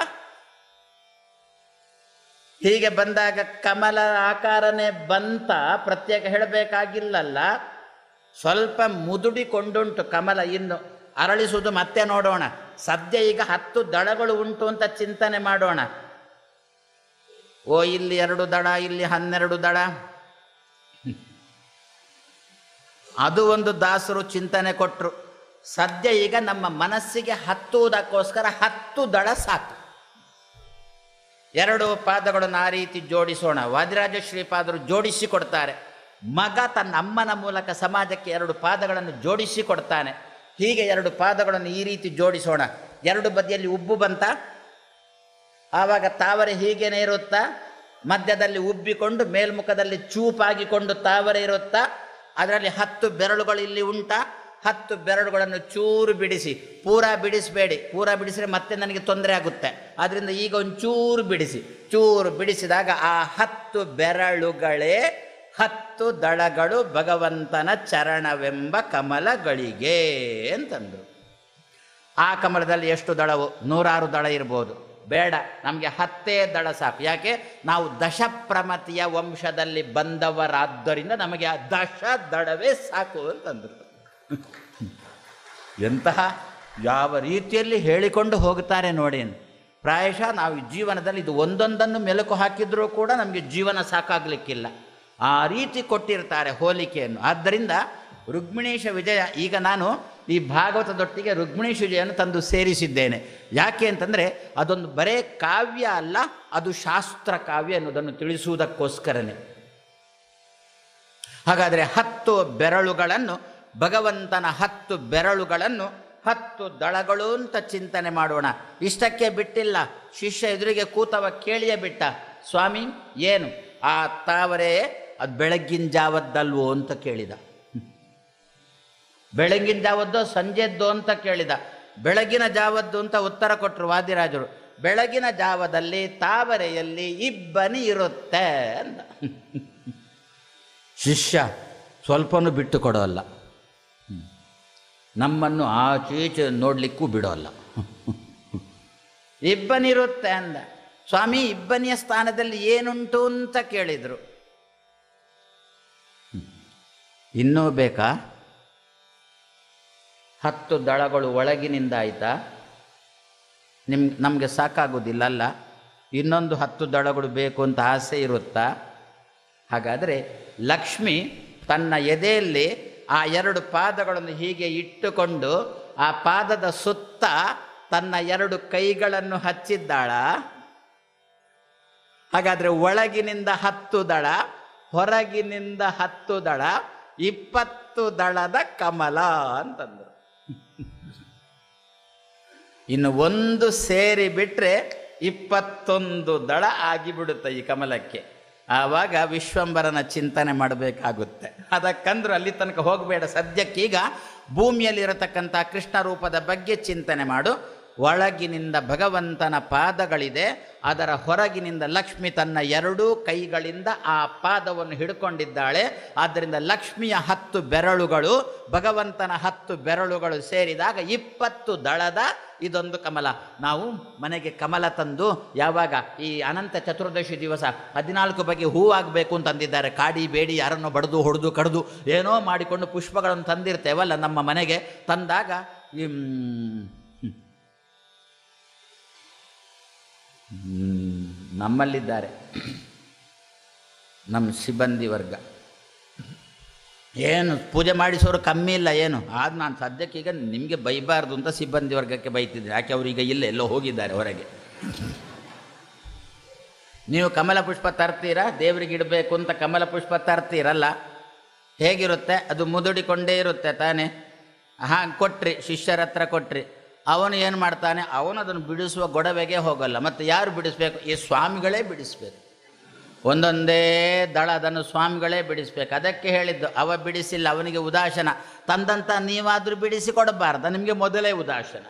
ಹೀಗೆ ಬಂದಾಗ ಕಮಲ ಆಕಾರನೇ ಬಂತ ಪ್ರತ್ಯೇಕ ಹೇಳಬೇಕಾಗಿಲ್ಲಲ್ಲ ಸ್ವಲ್ಪ ಮುದುಡಿಕೊಂಡುಂಟು ಕಮಲ ಇನ್ನು ಅರಳಿಸುವುದು ಮತ್ತೆ ನೋಡೋಣ ಸದ್ಯ ಈಗ ಹತ್ತು ದಳಗಳು ಉಂಟು ಅಂತ ಚಿಂತನೆ ಮಾಡೋಣ ಓ ಇಲ್ಲಿ ಎರಡು ದಳ ಇಲ್ಲಿ ಹನ್ನೆರಡು ದಳ ಅದು ಒಂದು ದಾಸರು ಚಿಂತನೆ ಕೊಟ್ಟರು ಸದ್ಯ ಈಗ ನಮ್ಮ ಮನಸ್ಸಿಗೆ ಹತ್ತುವುದಕ್ಕೋಸ್ಕರ ಹತ್ತು ದಳ ಸಾಕು ಎರಡು ಪಾದಗಳನ್ನು ಆ ರೀತಿ ಜೋಡಿಸೋಣ ವಾದಿರಾಜ ಶ್ರೀಪಾದರು ಜೋಡಿಸಿ ಕೊಡ್ತಾರೆ ಮಗ ತನ್ನ ಅಮ್ಮನ ಮೂಲಕ ಸಮಾಜಕ್ಕೆ ಎರಡು ಪಾದಗಳನ್ನು ಜೋಡಿಸಿ ಕೊಡ್ತಾನೆ ಹೀಗೆ ಎರಡು ಪಾದಗಳನ್ನು ಈ ರೀತಿ ಜೋಡಿಸೋಣ ಎರಡು ಬದಿಯಲ್ಲಿ ಉಬ್ಬು ಬಂತ ಆವಾಗ ತಾವರೆ ಹೀಗೇನೆ ಇರುತ್ತಾ ಮಧ್ಯದಲ್ಲಿ ಉಬ್ಬಿಕೊಂಡು ಮೇಲ್ಮುಖದಲ್ಲಿ ಚೂಪಾಗಿಕೊಂಡು ತಾವರೆ ಇರುತ್ತಾ ಅದರಲ್ಲಿ ಹತ್ತು ಬೆರಳುಗಳು ಇಲ್ಲಿ ಉಂಟಾ ಹತ್ತು ಬೆರಳುಗಳನ್ನು ಚೂರು ಬಿಡಿಸಿ ಪೂರಾ ಬಿಡಿಸಬೇಡಿ ಪೂರಾ ಬಿಡಿಸಿದ್ರೆ ಮತ್ತೆ ನನಗೆ ತೊಂದರೆ ಆಗುತ್ತೆ ಆದ್ದರಿಂದ ಈಗ ಒಂಚೂರು ಬಿಡಿಸಿ ಚೂರು ಬಿಡಿಸಿದಾಗ ಆ ಹತ್ತು ಬೆರಳುಗಳೇ ಹತ್ತು ದಳಗಳು ಭಗವಂತನ ಚರಣವೆಂಬ ಕಮಲಗಳಿಗೆ ಅಂತಂದರು ಆ ಕಮಲದಲ್ಲಿ ಎಷ್ಟು ದಳವು ನೂರಾರು ದಳ ಇರ್ಬೋದು ಬೇಡ ನಮಗೆ ಹತ್ತೇ ದಳ ಸಾಕು ಯಾಕೆ ನಾವು ದಶಪ್ರಮತಿಯ ವಂಶದಲ್ಲಿ ಬಂದವರಾದ್ದರಿಂದ ನಮಗೆ ಆ ದಶ ದಳವೇ ಸಾಕು ಅಂತಂದರು ಎಂತಹ ಯಾವ ರೀತಿಯಲ್ಲಿ ಹೇಳಿಕೊಂಡು ಹೋಗುತ್ತಾರೆ ನೋಡಿ ಪ್ರಾಯಶಃ ನಾವು ಈ ಜೀವನದಲ್ಲಿ ಇದು ಒಂದೊಂದನ್ನು ಮೆಲುಕು ಹಾಕಿದರೂ ಕೂಡ ನಮಗೆ ಜೀವನ ಸಾಕಾಗಲಿಕ್ಕಿಲ್ಲ ಆ ರೀತಿ ಕೊಟ್ಟಿರ್ತಾರೆ ಹೋಲಿಕೆಯನ್ನು ಆದ್ದರಿಂದ ರುಕ್ಮಿಣೀಶ ವಿಜಯ ಈಗ ನಾನು ಈ ಭಾಗವತದೊಟ್ಟಿಗೆ ರುಕ್ಮಿಣೀಶ ವಿಜಯವನ್ನು ತಂದು ಸೇರಿಸಿದ್ದೇನೆ ಯಾಕೆ ಅಂತಂದರೆ ಅದೊಂದು ಬರೇ ಕಾವ್ಯ ಅಲ್ಲ ಅದು ಶಾಸ್ತ್ರ ಕಾವ್ಯ ಅನ್ನೋದನ್ನು ತಿಳಿಸುವುದಕ್ಕೋಸ್ಕರನೇ ಹಾಗಾದರೆ ಹತ್ತು ಬೆರಳುಗಳನ್ನು ಭಗವಂತನ ಹತ್ತು ಬೆರಳುಗಳನ್ನು ಹತ್ತು ದಳಗಳು ಅಂತ ಚಿಂತನೆ ಮಾಡೋಣ ಇಷ್ಟಕ್ಕೆ ಬಿಟ್ಟಿಲ್ಲ ಶಿಷ್ಯ ಎದುರಿಗೆ ಕೂತವ ಕೇಳಿಯೇ ಬಿಟ್ಟ ಸ್ವಾಮಿ ಏನು ಆ ತಾವರೆ ಅದು ಬೆಳಗ್ಗಿನ ಜಾವದ್ದಲ್ವೋ ಅಂತ ಕೇಳಿದ ಬೆಳಗಿನ ಜಾವದ್ದು ಸಂಜೆದ್ದು ಅಂತ ಕೇಳಿದ ಬೆಳಗಿನ ಜಾವದ್ದು ಅಂತ ಉತ್ತರ ಕೊಟ್ಟರು ವಾದಿರಾಜರು ಬೆಳಗಿನ ಜಾವದಲ್ಲಿ ತಾವರೆಯಲ್ಲಿ ಇಬ್ಬನಿ ಇರುತ್ತೆ ಅಂತ ಶಿಷ್ಯ ಸ್ವಲ್ಪನೂ ಬಿಟ್ಟು ಕೊಡೋಲ್ಲ ನಮ್ಮನ್ನು ಆಚೀಚೆ ನೋಡಲಿಕ್ಕೂ ಬಿಡೋಲ್ಲ ಇಬ್ಬನಿರುತ್ತೆ ಅಂದ ಸ್ವಾಮಿ ಇಬ್ಬನಿಯ ಸ್ಥಾನದಲ್ಲಿ ಏನುಂಟು ಅಂತ ಕೇಳಿದರು ಇನ್ನೂ ಬೇಕಾ ಹತ್ತು ದಳಗಳು ಒಳಗಿನಿಂದ ಆಯ್ತಾ ನಿಮ್ ನಮಗೆ ಸಾಕಾಗೋದಿಲ್ಲ ಅಲ್ಲ ಇನ್ನೊಂದು ಹತ್ತು ದಳಗಳು ಬೇಕು ಅಂತ ಆಸೆ ಇರುತ್ತಾ ಹಾಗಾದರೆ ಲಕ್ಷ್ಮಿ ತನ್ನ ಎದೆಯಲ್ಲಿ ಆ ಎರಡು ಪಾದಗಳನ್ನು ಹೀಗೆ ಇಟ್ಟುಕೊಂಡು ಆ ಪಾದದ ಸುತ್ತ ತನ್ನ ಎರಡು ಕೈಗಳನ್ನು ಹಚ್ಚಿದ್ದಾಳ ಹಾಗಾದರೆ ಒಳಗಿನಿಂದ ಹತ್ತು ದಳ ಹೊರಗಿನಿಂದ ಹತ್ತು ದಳ ಇಪ್ಪತ್ತು ದಳದ ಕಮಲ ಅಂತಂದರು ಇನ್ನು ಒಂದು ಸೇರಿ ಬಿಟ್ಟರೆ ಇಪ್ಪತ್ತೊಂದು ದಳ ಆಗಿಬಿಡುತ್ತೆ ಈ ಕಮಲಕ್ಕೆ ಆವಾಗ ವಿಶ್ವಂಬರನ ಚಿಂತನೆ ಮಾಡಬೇಕಾಗುತ್ತೆ ಅದಕ್ಕಂದ್ರೆ ಅಲ್ಲಿ ತನಕ ಹೋಗಬೇಡ ಸದ್ಯಕ್ಕೀಗ ಭೂಮಿಯಲ್ಲಿರತಕ್ಕಂಥ ಕೃಷ್ಣ ರೂಪದ ಬಗ್ಗೆ ಚಿಂತನೆ ಮಾಡು ಒಳಗಿನಿಂದ ಭಗವಂತನ ಪಾದಗಳಿದೆ ಅದರ ಹೊರಗಿನಿಂದ ಲಕ್ಷ್ಮಿ ತನ್ನ ಎರಡೂ ಕೈಗಳಿಂದ ಆ ಪಾದವನ್ನು ಹಿಡ್ಕೊಂಡಿದ್ದಾಳೆ ಆದ್ದರಿಂದ ಲಕ್ಷ್ಮಿಯ ಹತ್ತು ಬೆರಳುಗಳು ಭಗವಂತನ ಹತ್ತು ಬೆರಳುಗಳು ಸೇರಿದಾಗ ಇಪ್ಪತ್ತು ದಳದ ಇದೊಂದು ಕಮಲ ನಾವು ಮನೆಗೆ ಕಮಲ ತಂದು ಯಾವಾಗ ಈ ಅನಂತ ಚತುರ್ದಶಿ ದಿವಸ ಹದಿನಾಲ್ಕು ಬಗೆ ಹೂವಾಗಬೇಕು ಅಂತಂದಿದ್ದಾರೆ ಕಾಡಿ ಬೇಡಿ ಯಾರನ್ನು ಬಡಿದು ಹೊಡೆದು ಕಡಿದು ಏನೋ ಮಾಡಿಕೊಂಡು ಪುಷ್ಪಗಳನ್ನು ತಂದಿರ್ತೇವಲ್ಲ ನಮ್ಮ ಮನೆಗೆ ತಂದಾಗ ಈ ಮ್, ಹ್ಮ್, ನಮ್ಮಲ್ಲಿದ್ದಾರೆ ನಮ್ಮ ಸಿಬ್ಬಂದಿ ವರ್ಗ ಏನು ಪೂಜೆ ಮಾಡಿಸೋರು ಕಮ್ಮಿ ಇಲ್ಲ ಏನು ಆದ ನಾನು ಸದ್ಯಕ್ಕೆ ಈಗ ನಿಮಗೆ ಬೈಬಾರ್ದು ಅಂತ ಸಿಬ್ಬಂದಿ ವರ್ಗಕ್ಕೆ ಬೈತಿದ್ದೆ ಯಾಕೆ ಅವರೀಗ ಇಲ್ಲ ಎಲ್ಲೋ ಹೋಗಿದ್ದಾರೆ ಹೊರಗೆ ನೀವು ಕಮಲ ಪುಷ್ಪ ತರ್ತೀರಾ ದೇವರಿಗೆ ಇಡಬೇಕು ಅಂತ ಕಮಲ ಪುಷ್ಪ ತರ್ತೀರಲ್ಲ ಹೇಗಿರುತ್ತೆ ಅದು ಮುದುಡಿಕೊಂಡೇ ಇರುತ್ತೆ ತಾನೇ ಹಾಂ ಕೊಟ್ರಿ ಶಿಷ್ಯರ ಹತ್ರ ಕೊಟ್ರಿ ಅವನು ಏನು ಮಾಡ್ತಾನೆ ಅವನು ಅದನ್ನು ಬಿಡಿಸುವ ಗೊಡವೆಗೆ ಹೋಗಲ್ಲ ಮತ್ತು ಯಾರು ಬಿಡಿಸ್ಬೇಕು ಈ ಸ್ವಾಮಿಗಳೇ ಬಿಡಿಸ್ಬೇಕು ಒಂದೊಂದೇ ದಳ ಅದನ್ನು ಸ್ವಾಮಿಗಳೇ ಬಿಡಿಸ್ಬೇಕು ಅದಕ್ಕೆ ಹೇಳಿದ್ದು ಅವ ಬಿಡಿಸಿಲ್ಲ ಅವನಿಗೆ ಉದಾಸನ ತಂದಂತ ನೀವಾದರೂ ಬಿಡಿಸಿ ಕೊಡಬಾರ್ದ ನಿಮಗೆ ಮೊದಲೇ ಉದಾಸನ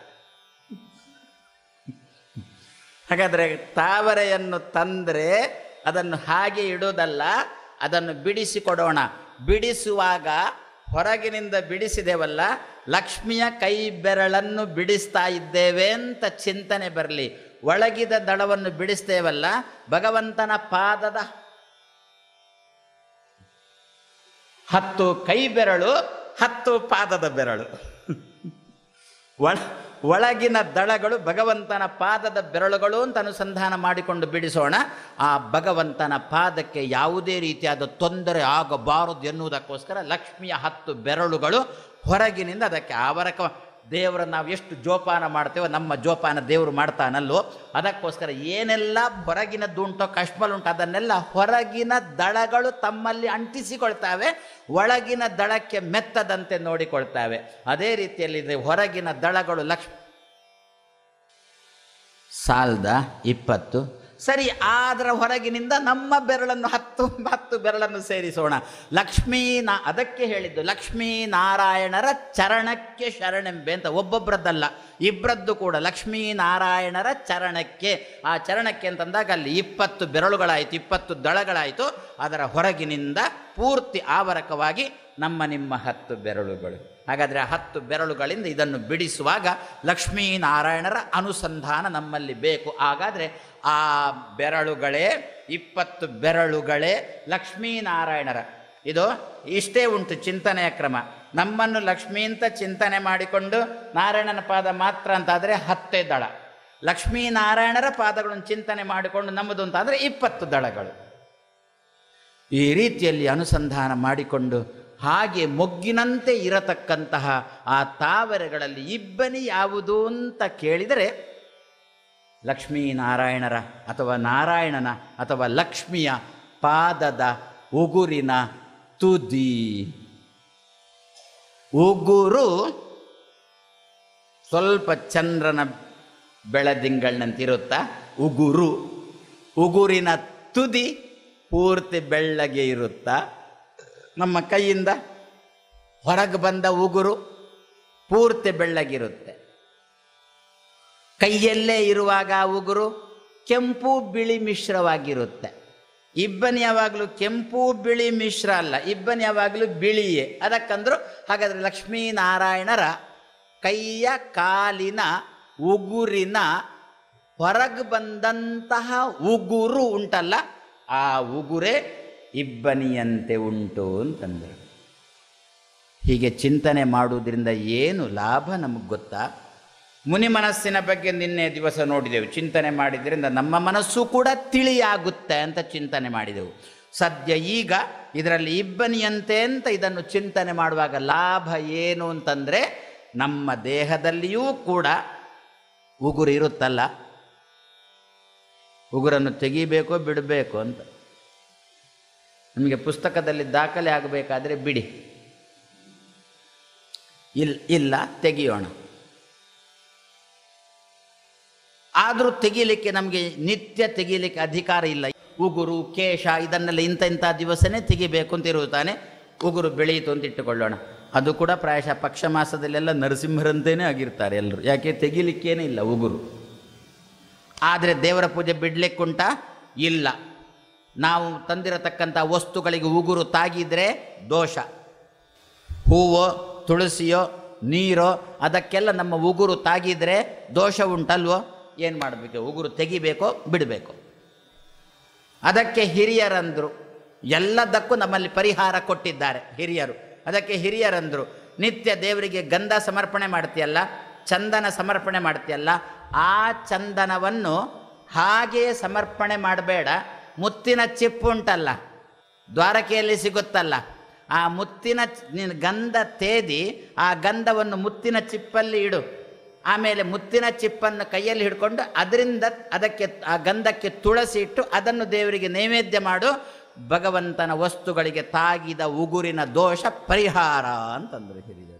ಹಾಗಾದರೆ ತಾವರೆಯನ್ನು ತಂದರೆ ಅದನ್ನು ಹಾಗೆ ಇಡೋದಲ್ಲ ಅದನ್ನು ಬಿಡಿಸಿ ಕೊಡೋಣ ಬಿಡಿಸುವಾಗ ಹೊರಗಿನಿಂದ ಬಿಡಿಸಿದೆವಲ್ಲ ಲಕ್ಷ್ಮಿಯ ಕೈ ಬೆರಳನ್ನು ಬಿಡಿಸ್ತಾ ಇದ್ದೇವೆ ಅಂತ ಚಿಂತನೆ ಬರಲಿ ಒಳಗಿದ ದಳವನ್ನು ಬಿಡಿಸ್ತೇವಲ್ಲ ಭಗವಂತನ ಪಾದದ ಹತ್ತು ಕೈ ಬೆರಳು ಹತ್ತು ಪಾದದ ಬೆರಳು ಒಳ ಒಳಗಿನ ದಳಗಳು ಭಗವಂತನ ಪಾದದ ಬೆರಳುಗಳು ಅಂತ ಅನುಸಂಧಾನ ಮಾಡಿಕೊಂಡು ಬಿಡಿಸೋಣ ಆ ಭಗವಂತನ ಪಾದಕ್ಕೆ ಯಾವುದೇ ರೀತಿಯಾದ ತೊಂದರೆ ಆಗಬಾರದು ಎನ್ನುವುದಕ್ಕೋಸ್ಕರ ಲಕ್ಷ್ಮಿಯ ಹತ್ತು ಬೆರಳುಗಳು ಹೊರಗಿನಿಂದ ಅದಕ್ಕೆ ಆವರಕ ದೇವರನ್ನು ನಾವು ಎಷ್ಟು ಜೋಪಾನ ಮಾಡ್ತೇವೋ ನಮ್ಮ ಜೋಪಾನ ದೇವರು ಮಾಡ್ತಾನಲ್ಲೋ ಅದಕ್ಕೋಸ್ಕರ ಏನೆಲ್ಲ ಹೊರಗಿನದ್ದುಂಟೋ ಕಶ್ಮಲುಂಟು ಅದನ್ನೆಲ್ಲ ಹೊರಗಿನ ದಳಗಳು ತಮ್ಮಲ್ಲಿ ಅಂಟಿಸಿಕೊಳ್ತಾವೆ ಒಳಗಿನ ದಳಕ್ಕೆ ಮೆತ್ತದಂತೆ ನೋಡಿಕೊಳ್ತಾವೆ ಅದೇ ರೀತಿಯಲ್ಲಿ ಇದು ಹೊರಗಿನ ದಳಗಳು ಲಕ್ಷ್ಮಿ ಸಾಲ್ದ ಇಪ್ಪತ್ತು ಸರಿ ಅದರ ಹೊರಗಿನಿಂದ ನಮ್ಮ ಬೆರಳನ್ನು ಹತ್ತು ಹತ್ತು ಬೆರಳನ್ನು ಸೇರಿಸೋಣ ಲಕ್ಷ್ಮೀ ನಾ ಅದಕ್ಕೆ ಹೇಳಿದ್ದು ಲಕ್ಷ್ಮೀ ನಾರಾಯಣರ ಚರಣಕ್ಕೆ ಶರಣೆಂಬೆ ಅಂತ ಒಬ್ಬೊಬ್ಬರದ್ದಲ್ಲ ಇಬ್ಬರದ್ದು ಕೂಡ ಲಕ್ಷ್ಮೀ ನಾರಾಯಣರ ಚರಣಕ್ಕೆ ಆ ಚರಣಕ್ಕೆ ಅಂತಂದಾಗ ಅಲ್ಲಿ ಇಪ್ಪತ್ತು ಬೆರಳುಗಳಾಯಿತು ಇಪ್ಪತ್ತು ದಳಗಳಾಯಿತು ಅದರ ಹೊರಗಿನಿಂದ ಪೂರ್ತಿ ಆವರಕವಾಗಿ ನಮ್ಮ ನಿಮ್ಮ ಹತ್ತು ಬೆರಳುಗಳು ಹಾಗಾದರೆ ಆ ಹತ್ತು ಬೆರಳುಗಳಿಂದ ಇದನ್ನು ಬಿಡಿಸುವಾಗ ಲಕ್ಷ್ಮೀನಾರಾಯಣರ ಅನುಸಂಧಾನ ನಮ್ಮಲ್ಲಿ ಬೇಕು ಹಾಗಾದರೆ ಆ ಬೆರಳುಗಳೇ ಇಪ್ಪತ್ತು ಬೆರಳುಗಳೇ ಲಕ್ಷ್ಮೀನಾರಾಯಣರ ಇದು ಇಷ್ಟೇ ಉಂಟು ಚಿಂತನೆಯ ಕ್ರಮ ನಮ್ಮನ್ನು ಲಕ್ಷ್ಮೀ ಅಂತ ಚಿಂತನೆ ಮಾಡಿಕೊಂಡು ನಾರಾಯಣನ ಪಾದ ಮಾತ್ರ ಅಂತಾದರೆ ಹತ್ತೇ ದಳ ಲಕ್ಷ್ಮೀನಾರಾಯಣರ ಪಾದಗಳನ್ನು ಚಿಂತನೆ ಮಾಡಿಕೊಂಡು ನಮ್ಮದು ಅಂತಾದರೆ ಇಪ್ಪತ್ತು ದಳಗಳು ಈ ರೀತಿಯಲ್ಲಿ ಅನುಸಂಧಾನ ಮಾಡಿಕೊಂಡು ಹಾಗೆ ಮೊಗ್ಗಿನಂತೆ ಇರತಕ್ಕಂತಹ ಆ ತಾವರೆಗಳಲ್ಲಿ ಇಬ್ಬನಿ ಯಾವುದು ಅಂತ ಕೇಳಿದರೆ ಲಕ್ಷ್ಮೀನಾರಾಯಣರ ಅಥವಾ ನಾರಾಯಣನ ಅಥವಾ ಲಕ್ಷ್ಮಿಯ ಪಾದದ ಉಗುರಿನ ತುದಿ ಉಗುರು ಸ್ವಲ್ಪ ಚಂದ್ರನ ಬೆಳದಿಂಗಳಂತಿರುತ್ತಾ ಉಗುರು ಉಗುರಿನ ತುದಿ ಪೂರ್ತಿ ಬೆಳ್ಳಗೆ ಇರುತ್ತಾ ನಮ್ಮ ಕೈಯಿಂದ ಹೊರಗೆ ಬಂದ ಉಗುರು ಪೂರ್ತಿ ಬೆಳ್ಳಗಿರುತ್ತೆ ಕೈಯಲ್ಲೇ ಇರುವಾಗ ಆ ಉಗುರು ಕೆಂಪು ಬಿಳಿ ಮಿಶ್ರವಾಗಿರುತ್ತೆ ಇಬ್ಬನಿ ಯಾವಾಗಲೂ ಕೆಂಪು ಬಿಳಿ ಮಿಶ್ರ ಅಲ್ಲ ಇಬ್ಬನಿ ಯಾವಾಗಲೂ ಬಿಳಿಯೇ ಅದಕ್ಕಂದ್ರು ಹಾಗಾದರೆ ಲಕ್ಷ್ಮೀನಾರಾಯಣರ ಕೈಯ ಕಾಲಿನ ಉಗುರಿನ ಹೊರಗೆ ಬಂದಂತಹ ಉಗುರು ಉಂಟಲ್ಲ ಆ ಉಗುರೇ ಇಬ್ಬನಿಯಂತೆ ಉಂಟು ಅಂತಂದರು ಹೀಗೆ ಚಿಂತನೆ ಮಾಡುವುದರಿಂದ ಏನು ಲಾಭ ನಮಗೆ ಗೊತ್ತಾ ಮುನಿ ಮನಸ್ಸಿನ ಬಗ್ಗೆ ನಿನ್ನೆ ದಿವಸ ನೋಡಿದೆವು ಚಿಂತನೆ ಮಾಡಿದ್ರಿಂದ ನಮ್ಮ ಮನಸ್ಸು ಕೂಡ ತಿಳಿಯಾಗುತ್ತೆ ಅಂತ ಚಿಂತನೆ ಮಾಡಿದೆವು ಸದ್ಯ ಈಗ ಇದರಲ್ಲಿ ಇಬ್ಬನಿಯಂತೆ ಅಂತ ಇದನ್ನು ಚಿಂತನೆ ಮಾಡುವಾಗ ಲಾಭ ಏನು ಅಂತಂದರೆ ನಮ್ಮ ದೇಹದಲ್ಲಿಯೂ ಕೂಡ ಉಗುರು ಇರುತ್ತಲ್ಲ ಉಗುರನ್ನು ತೆಗಿಬೇಕೋ ಬಿಡಬೇಕು ಅಂತ ನಮಗೆ ಪುಸ್ತಕದಲ್ಲಿ ದಾಖಲೆ ಆಗಬೇಕಾದ್ರೆ ಬಿಡಿ ಇಲ್ಲ ಇಲ್ಲ ತೆಗಿಯೋಣ ಆದರೂ ತೆಗೀಲಿಕ್ಕೆ ನಮಗೆ ನಿತ್ಯ ತೆಗೀಲಿಕ್ಕೆ ಅಧಿಕಾರ ಇಲ್ಲ ಉಗುರು ಕೇಶ ಇದನ್ನೆಲ್ಲ ಇಂಥ ಇಂಥ ದಿವಸನೇ ತೆಗಿಬೇಕು ಅಂತ ಇರುತ್ತಾನೆ ಉಗುರು ಬೆಳೆಯಿತು ಅಂತ ಇಟ್ಟುಕೊಳ್ಳೋಣ ಅದು ಕೂಡ ಪ್ರಾಯಶಃ ಪಕ್ಷ ಮಾಸದಲ್ಲೆಲ್ಲ ನರಸಿಂಹರಂತೇನೆ ಆಗಿರ್ತಾರೆ ಎಲ್ಲರೂ ಯಾಕೆ ತೆಗಿಲಿಕ್ಕೇನೇ ಇಲ್ಲ ಉಗುರು ಆದರೆ ದೇವರ ಪೂಜೆ ಬಿಡ್ಲಿಕ್ಕುಂಟ ಇಲ್ಲ ನಾವು ತಂದಿರತಕ್ಕಂಥ ವಸ್ತುಗಳಿಗೆ ಉಗುರು ತಾಗಿದ್ರೆ ದೋಷ ಹೂವೋ ತುಳಸಿಯೋ ನೀರೋ ಅದಕ್ಕೆಲ್ಲ ನಮ್ಮ ಉಗುರು ತಾಗಿದ್ರೆ ದೋಷ ಉಂಟಲ್ವೋ ಏನು ಮಾಡಬೇಕು ಉಗುರು ತೆಗಿಬೇಕೋ ಬಿಡಬೇಕು ಅದಕ್ಕೆ ಹಿರಿಯರಂದರು ಎಲ್ಲದಕ್ಕೂ ನಮ್ಮಲ್ಲಿ ಪರಿಹಾರ ಕೊಟ್ಟಿದ್ದಾರೆ ಹಿರಿಯರು ಅದಕ್ಕೆ ಹಿರಿಯರಂದರು ನಿತ್ಯ ದೇವರಿಗೆ ಗಂಧ ಸಮರ್ಪಣೆ ಮಾಡ್ತೀಯಲ್ಲ ಚಂದನ ಸಮರ್ಪಣೆ ಮಾಡ್ತೀಯಲ್ಲ ಆ ಚಂದನವನ್ನು ಹಾಗೆಯೇ ಸಮರ್ಪಣೆ ಮಾಡಬೇಡ ಮುತ್ತಿನ ಚಿಪ್ಪು ಉಂಟಲ್ಲ ದ್ವಾರಕೆಯಲ್ಲಿ ಸಿಗುತ್ತಲ್ಲ ಆ ಮುತ್ತಿನ ಚ್- ನೀನು ಗಂಧ ತೇದಿ ಆ ಗಂಧವನ್ನು ಮುತ್ತಿನ ಚಿಪ್ಪಲ್ಲಿ ಇಡು ಆಮೇಲೆ ಮುತ್ತಿನ ಚಿಪ್ಪನ್ನು ಕೈಯಲ್ಲಿ ಹಿಡ್ಕೊಂಡು ಅದರಿಂದ ಅದಕ್ಕೆ ಆ ಗಂಧಕ್ಕೆ ತುಳಸಿ ಇಟ್ಟು ಅದನ್ನು ದೇವರಿಗೆ ನೈವೇದ್ಯ ಮಾಡು ಭಗವಂತನ ವಸ್ತುಗಳಿಗೆ ತಾಗಿದ ಉಗುರಿನ ದೋಷ ಪರಿಹಾರ ಅಂತಂದರು ಹಿರಿಯರು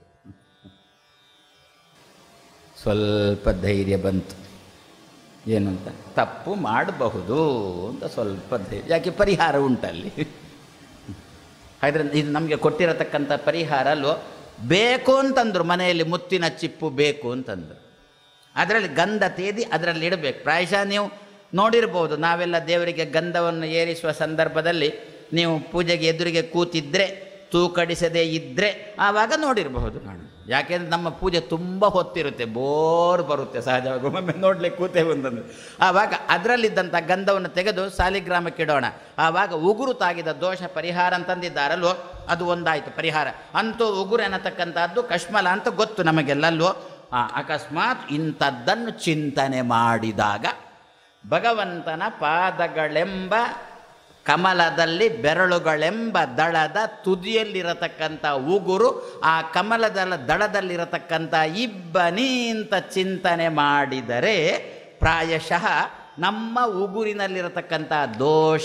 ಸ್ವಲ್ಪ ಧೈರ್ಯ ಬಂತು ಏನು ಅಂತ ತಪ್ಪು ಮಾಡಬಹುದು ಅಂತ ಸ್ವಲ್ಪ ಧೈರ್ಯ ಯಾಕೆ ಪರಿಹಾರ ಉಂಟಲ್ಲಿ ಹಾಗಾದ್ರೆ ಇದು ನಮಗೆ ಕೊಟ್ಟಿರತಕ್ಕಂಥ ಪರಿಹಾರ ಅಲ್ವೋ ಬೇಕು ಅಂತಂದ್ರು ಮನೆಯಲ್ಲಿ ಮುತ್ತಿನ ಚಿಪ್ಪು ಬೇಕು ಅಂತಂದ್ರು ಅದರಲ್ಲಿ ಗಂಧ ತೇದಿ ಅದರಲ್ಲಿ ಇಡಬೇಕು ಪ್ರಾಯಶಃ ನೀವು ನೋಡಿರ್ಬೋದು ನಾವೆಲ್ಲ ದೇವರಿಗೆ ಗಂಧವನ್ನು ಏರಿಸುವ ಸಂದರ್ಭದಲ್ಲಿ ನೀವು ಪೂಜೆಗೆ ಎದುರಿಗೆ ಕೂತಿದ್ರೆ ತೂಕಡಿಸದೇ ಇದ್ದರೆ ಆವಾಗ ನೋಡಿರಬಹುದು ನಾನು ಯಾಕೆಂದ್ರೆ ನಮ್ಮ ಪೂಜೆ ತುಂಬ ಹೊತ್ತಿರುತ್ತೆ ಬೋರ್ ಬರುತ್ತೆ ಸಹಜವಾಗಿ ಒಮ್ಮೊಮ್ಮೆ ನೋಡ್ಲಿಕ್ಕೆ ಕೂತೇವೆ ಅಂತಂದ್ರೆ ಆವಾಗ ಅದರಲ್ಲಿದ್ದಂಥ ಗಂಧವನ್ನು ತೆಗೆದು ಸಾಲಿಗ್ರಾಮಕ್ಕೆ ಇಡೋಣ ಆವಾಗ ಉಗುರು ತಾಗಿದ ದೋಷ ಪರಿಹಾರ ಅಂತಂದಿದ್ದಾರಲ್ವೋ ಅದು ಒಂದಾಯಿತು ಪರಿಹಾರ ಅಂತೂ ಉಗುರು ಅನ್ನತಕ್ಕಂಥದ್ದು ಕಶ್ಮಲ ಅಂತ ಗೊತ್ತು ನಮಗೆಲ್ಲಲ್ವೋ ಆ, ಅಕಸ್ಮಾತ್ ಇಂಥದ್ದನ್ನು ಚಿಂತನೆ ಮಾಡಿದಾಗ ಭಗವಂತನ ಪಾದಗಳೆಂಬ ಕಮಲದಲ್ಲಿ ಬೆರಳುಗಳೆಂಬ ದಳದ ತುದಿಯಲ್ಲಿರತಕ್ಕಂಥ ಉಗುರು ಆ ಕಮಲದ ದಳದಲ್ಲಿರತಕ್ಕಂಥ ಇಬ್ಬನಿ ಅಂತ ಚಿಂತನೆ ಮಾಡಿದರೆ ಪ್ರಾಯಶಃ ನಮ್ಮ ಉಗುರಿನಲ್ಲಿರತಕ್ಕಂಥ ದೋಷ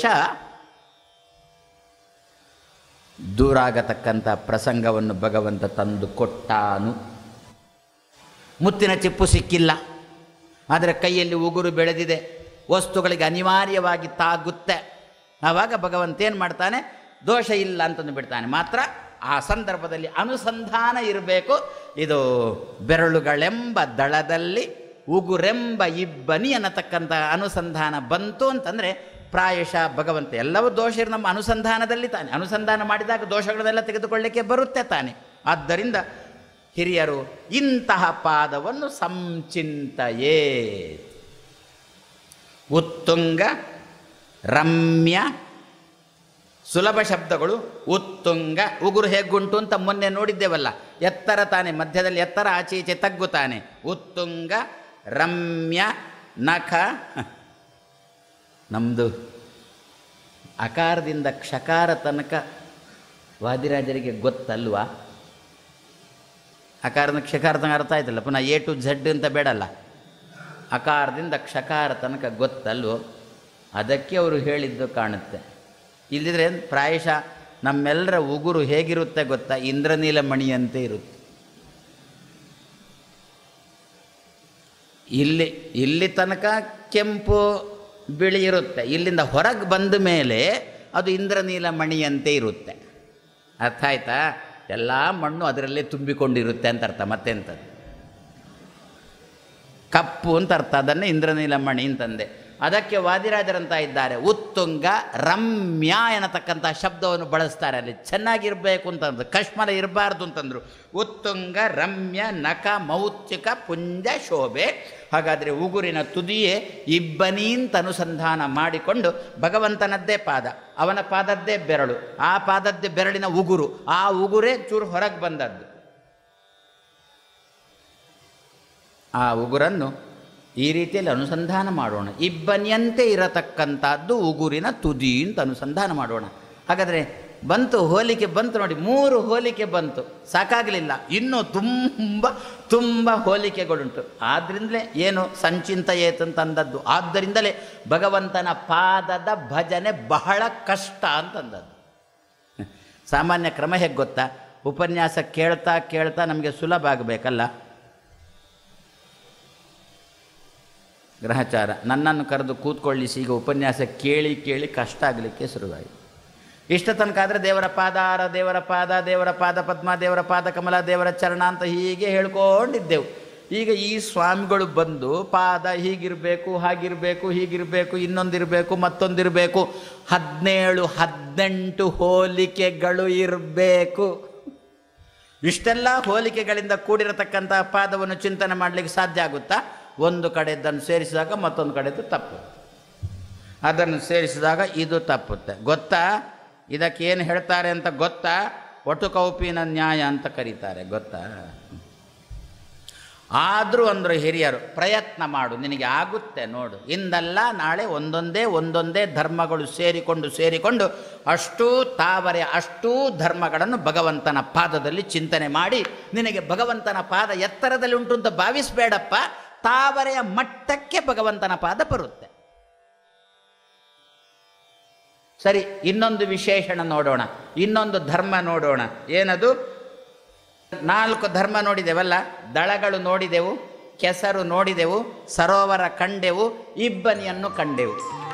ದೂರಾಗತಕ್ಕಂಥ ಪ್ರಸಂಗವನ್ನು ಭಗವಂತ ತಂದು ಕೊಟ್ಟಾನು ಮುತ್ತಿನ ಚಿಪ್ಪು ಸಿಕ್ಕಿಲ್ಲ ಆದರೆ ಕೈಯಲ್ಲಿ ಉಗುರು ಬೆಳೆದಿದೆ ವಸ್ತುಗಳಿಗೆ ಅನಿವಾರ್ಯವಾಗಿ ತಾಗುತ್ತೆ ಆವಾಗ ಭಗವಂತ ಏನು ಮಾಡ್ತಾನೆ ದೋಷ ಇಲ್ಲ ಅಂತಂದು ಬಿಡ್ತಾನೆ ಮಾತ್ರ ಆ ಸಂದರ್ಭದಲ್ಲಿ ಅನುಸಂಧಾನ ಇರಬೇಕು ಇದು ಬೆರಳುಗಳೆಂಬ ದಳದಲ್ಲಿ ಉಗುರೆಂಬ ಇಬ್ಬನಿ ಅನ್ನತಕ್ಕಂಥ ಅನುಸಂಧಾನ ಬಂತು ಅಂತಂದರೆ ಪ್ರಾಯಶಃ ಭಗವಂತ ಎಲ್ಲವೂ ದೋಷ ಇರೋ ನಮ್ಮ ಅನುಸಂಧಾನದಲ್ಲಿ ತಾನೆ ಅನುಸಂಧಾನ ಮಾಡಿದಾಗ ದೋಷಗಳನ್ನೆಲ್ಲ ತೆಗೆದುಕೊಳ್ಳಿಕ್ಕೆ ಬರುತ್ತೆ ತಾನೆ ಆದ್ದರಿಂದ ಹಿರಿಯರು ಇಂತಹ ಪಾದವನ್ನು ಸಂಚಿಂತಯೇ ಉತ್ತುಂಗ ರಮ್ಯ ಸುಲಭ ಶಬ್ದಗಳು ಉತ್ತುಂಗ ಉಗುರು ಹೇಗುಂಟು ಅಂತ ಮೊನ್ನೆ ನೋಡಿದ್ದೇವಲ್ಲ ಎತ್ತರ ತಾನೆ ಮಧ್ಯದಲ್ಲಿ ಎತ್ತರ ಆಚೆ ಈಚೆ ತಗ್ಗುತ್ತಾನೆ ಉತ್ತುಂಗ ರಮ್ಯ ನಖ ನಮ್ಮದು ಅಕಾರದಿಂದ ಕ್ಷಕಾರ ತನಕ ವಾದಿರಾಜರಿಗೆ ಗೊತ್ತಲ್ವಾ ಅಕಾರದ ಕ್ಷಕಾರ ತನಕ ಅರ್ಥ ಆಯ್ತಲ್ಲ ಪುನಃ ಎ ಟು ಝಡ್ ಅಂತ ಬೇಡಲ್ಲ ಅಕಾರದಿಂದ ಕ್ಷಕಾರ ತನಕ ಗೊತ್ತಲ್ವೋ ಅದಕ್ಕೆ ಅವರು ಹೇಳಿದ್ದು ಕಾಣುತ್ತೆ ಇಲ್ಲದಿದ್ರೆ ಪ್ರಾಯಶಃ ನಮ್ಮೆಲ್ಲರ ಉಗುರು ಹೇಗಿರುತ್ತೆ ಗೊತ್ತಾ ಇಂದ್ರನೀಲ ಮಣಿಯಂತೆ ಇರುತ್ತೆ ಇಲ್ಲಿ ಇಲ್ಲಿ ತನಕ ಕೆಂಪು ಬಿಳಿ ಇರುತ್ತೆ ಇಲ್ಲಿಂದ ಹೊರಗೆ ಬಂದ ಮೇಲೆ ಅದು ಇಂದ್ರನೀಲ ಮಣಿಯಂತೆ ಇರುತ್ತೆ ಅರ್ಥ ಆಯ್ತಾ ಎಲ್ಲ ಮಣ್ಣು ಅದರಲ್ಲೇ ತುಂಬಿಕೊಂಡಿರುತ್ತೆ ಅಂತ ಅರ್ಥ ಮತ್ತೆಂಥದ್ದು ಕಪ್ಪು ಅಂತ ಅರ್ಥ ಅದನ್ನೇ ಇಂದ್ರನೀಲ ಮಣಿ ಅಂತಂದೆ ಅದಕ್ಕೆ ವಾದಿರಾಜರಂತ ಇದ್ದಾರೆ ಉತ್ತುಂಗ ರಮ್ಯ ಎನ್ನತಕ್ಕಂಥ ಶಬ್ದವನ್ನು ಬಳಸ್ತಾರೆ ಅಲ್ಲಿ ಚೆನ್ನಾಗಿರಬೇಕು ಅಂತಂದ್ರು ಕಶ್ಮಲ ಇರಬಾರ್ದು ಅಂತಂದರು ಉತ್ತುಂಗ ರಮ್ಯ ನಖ ಮೌತ್ಯಿಕ ಪುಂಜ ಶೋಭೆ ಹಾಗಾದರೆ ಉಗುರಿನ ತುದಿಯೇ ಇಬ್ಬನಿ ಅಂತ ಅನುಸಂಧಾನ ಮಾಡಿಕೊಂಡು ಭಗವಂತನದ್ದೇ ಪಾದ ಅವನ ಪಾದದ್ದೇ ಬೆರಳು ಆ ಪಾದದ್ದೇ ಬೆರಳಿನ ಉಗುರು ಆ ಉಗುರೇ ಚೂರು ಹೊರಗೆ ಬಂದದ್ದು ಆ ಉಗುರನ್ನು ಈ ರೀತಿಯಲ್ಲಿ ಅನುಸಂಧಾನ ಮಾಡೋಣ ಇಬ್ಬನಿಯಂತೆ ಇರತಕ್ಕಂಥದ್ದು ಉಗುರಿನ ತುದಿ ಅಂತ ಅನುಸಂಧಾನ ಮಾಡೋಣ ಹಾಗಾದರೆ ಬಂತು ಹೋಲಿಕೆ ಬಂತು ನೋಡಿ ಮೂರು ಹೋಲಿಕೆ ಬಂತು ಸಾಕಾಗಲಿಲ್ಲ ಇನ್ನೂ ತುಂಬ ತುಂಬ ಹೋಲಿಕೆಗಳುಂಟು ಆದ್ದರಿಂದಲೇ ಏನು ಸಂಚಿಂತ ಏತಂತಂದದ್ದು ಆದ್ದರಿಂದಲೇ ಭಗವಂತನ ಪಾದದ ಭಜನೆ ಬಹಳ ಕಷ್ಟ ಅಂತಂದದ್ದು ಸಾಮಾನ್ಯ ಕ್ರಮ ಹೇಗೆ ಗೊತ್ತಾ ಉಪನ್ಯಾಸ ಕೇಳ್ತಾ ಕೇಳ್ತಾ ನಮಗೆ ಸುಲಭ ಆಗಬೇಕಲ್ಲ ಗ್ರಹಚಾರ ನನ್ನನ್ನು ಕರೆದು ಕೂತ್ಕೊಳ್ಳಿಸಿ ಈಗ ಉಪನ್ಯಾಸ ಕೇಳಿ ಕೇಳಿ ಕಷ್ಟ ಆಗಲಿಕ್ಕೆ ಶುರುವಾಯಿತು ಇಷ್ಟ ತನಕ ಆದರೆ ದೇವರ ಪಾದಾರ ದೇವರ ಪಾದ ದೇವರ ಪಾದ ಪದ್ಮ ದೇವರ ಪಾದ ಕಮಲ ದೇವರ ಚರಣ ಅಂತ ಹೀಗೆ ಹೇಳ್ಕೊಂಡಿದ್ದೆವು ಈಗ ಈ ಸ್ವಾಮಿಗಳು ಬಂದು ಪಾದ ಹೀಗಿರಬೇಕು ಹಾಗಿರಬೇಕು ಹೀಗಿರಬೇಕು ಇನ್ನೊಂದಿರಬೇಕು ಮತ್ತೊಂದಿರಬೇಕು ಹದಿನೇಳು ಹದಿನೆಂಟು ಹೋಲಿಕೆಗಳು ಇರಬೇಕು ಇಷ್ಟೆಲ್ಲ ಹೋಲಿಕೆಗಳಿಂದ ಕೂಡಿರತಕ್ಕಂಥ ಪಾದವನ್ನು ಚಿಂತನೆ ಮಾಡಲಿಕ್ಕೆ ಸಾಧ್ಯ ಆಗುತ್ತಾ ಒಂದು ಕಡೆದನ್ನು ಸೇರಿಸಿದಾಗ ಮತ್ತೊಂದು ಕಡೆದು ತಪ್ಪುತ್ತೆ ಅದನ್ನು ಸೇರಿಸಿದಾಗ ಇದು ತಪ್ಪುತ್ತೆ ಗೊತ್ತಾ ಇದಕ್ಕೆ ಏನು ಹೇಳ್ತಾರೆ ಅಂತ ಗೊತ್ತಾ ಒಟ್ಟು ಕೌಪಿನ ನ್ಯಾಯ ಅಂತ ಕರೀತಾರೆ ಗೊತ್ತಾ ಆದರೂ ಅಂದರು ಹಿರಿಯರು ಪ್ರಯತ್ನ ಮಾಡು ನಿನಗೆ ಆಗುತ್ತೆ ನೋಡು ಇಂದಲ್ಲ ನಾಳೆ ಒಂದೊಂದೇ ಒಂದೊಂದೇ ಧರ್ಮಗಳು ಸೇರಿಕೊಂಡು ಸೇರಿಕೊಂಡು ಅಷ್ಟೂ ತಾವರೆ ಅಷ್ಟೂ ಧರ್ಮಗಳನ್ನು ಭಗವಂತನ ಪಾದದಲ್ಲಿ ಚಿಂತನೆ ಮಾಡಿ ನಿನಗೆ ಭಗವಂತನ ಪಾದ ಎತ್ತರದಲ್ಲಿ ಉಂಟು ಅಂತ ಭಾವಿಸಬೇಡಪ್ಪ ತಾವರೆಯ ಮಟ್ಟಕ್ಕೆ ಭಗವಂತನ ಪಾದ ಬರುತ್ತೆ ಸರಿ ಇನ್ನೊಂದು ವಿಶೇಷಣ ನೋಡೋಣ ಇನ್ನೊಂದು ಧರ್ಮ ನೋಡೋಣ ಏನದು ನಾಲ್ಕು ಧರ್ಮ ನೋಡಿದೆವಲ್ಲ ದಳಗಳು ನೋಡಿದೆವು ಕೆಸರು ನೋಡಿದೆವು ಸರೋವರ ಕಂಡೆವು ಇಬ್ಬನಿಯನ್ನು ಕಂಡೆವು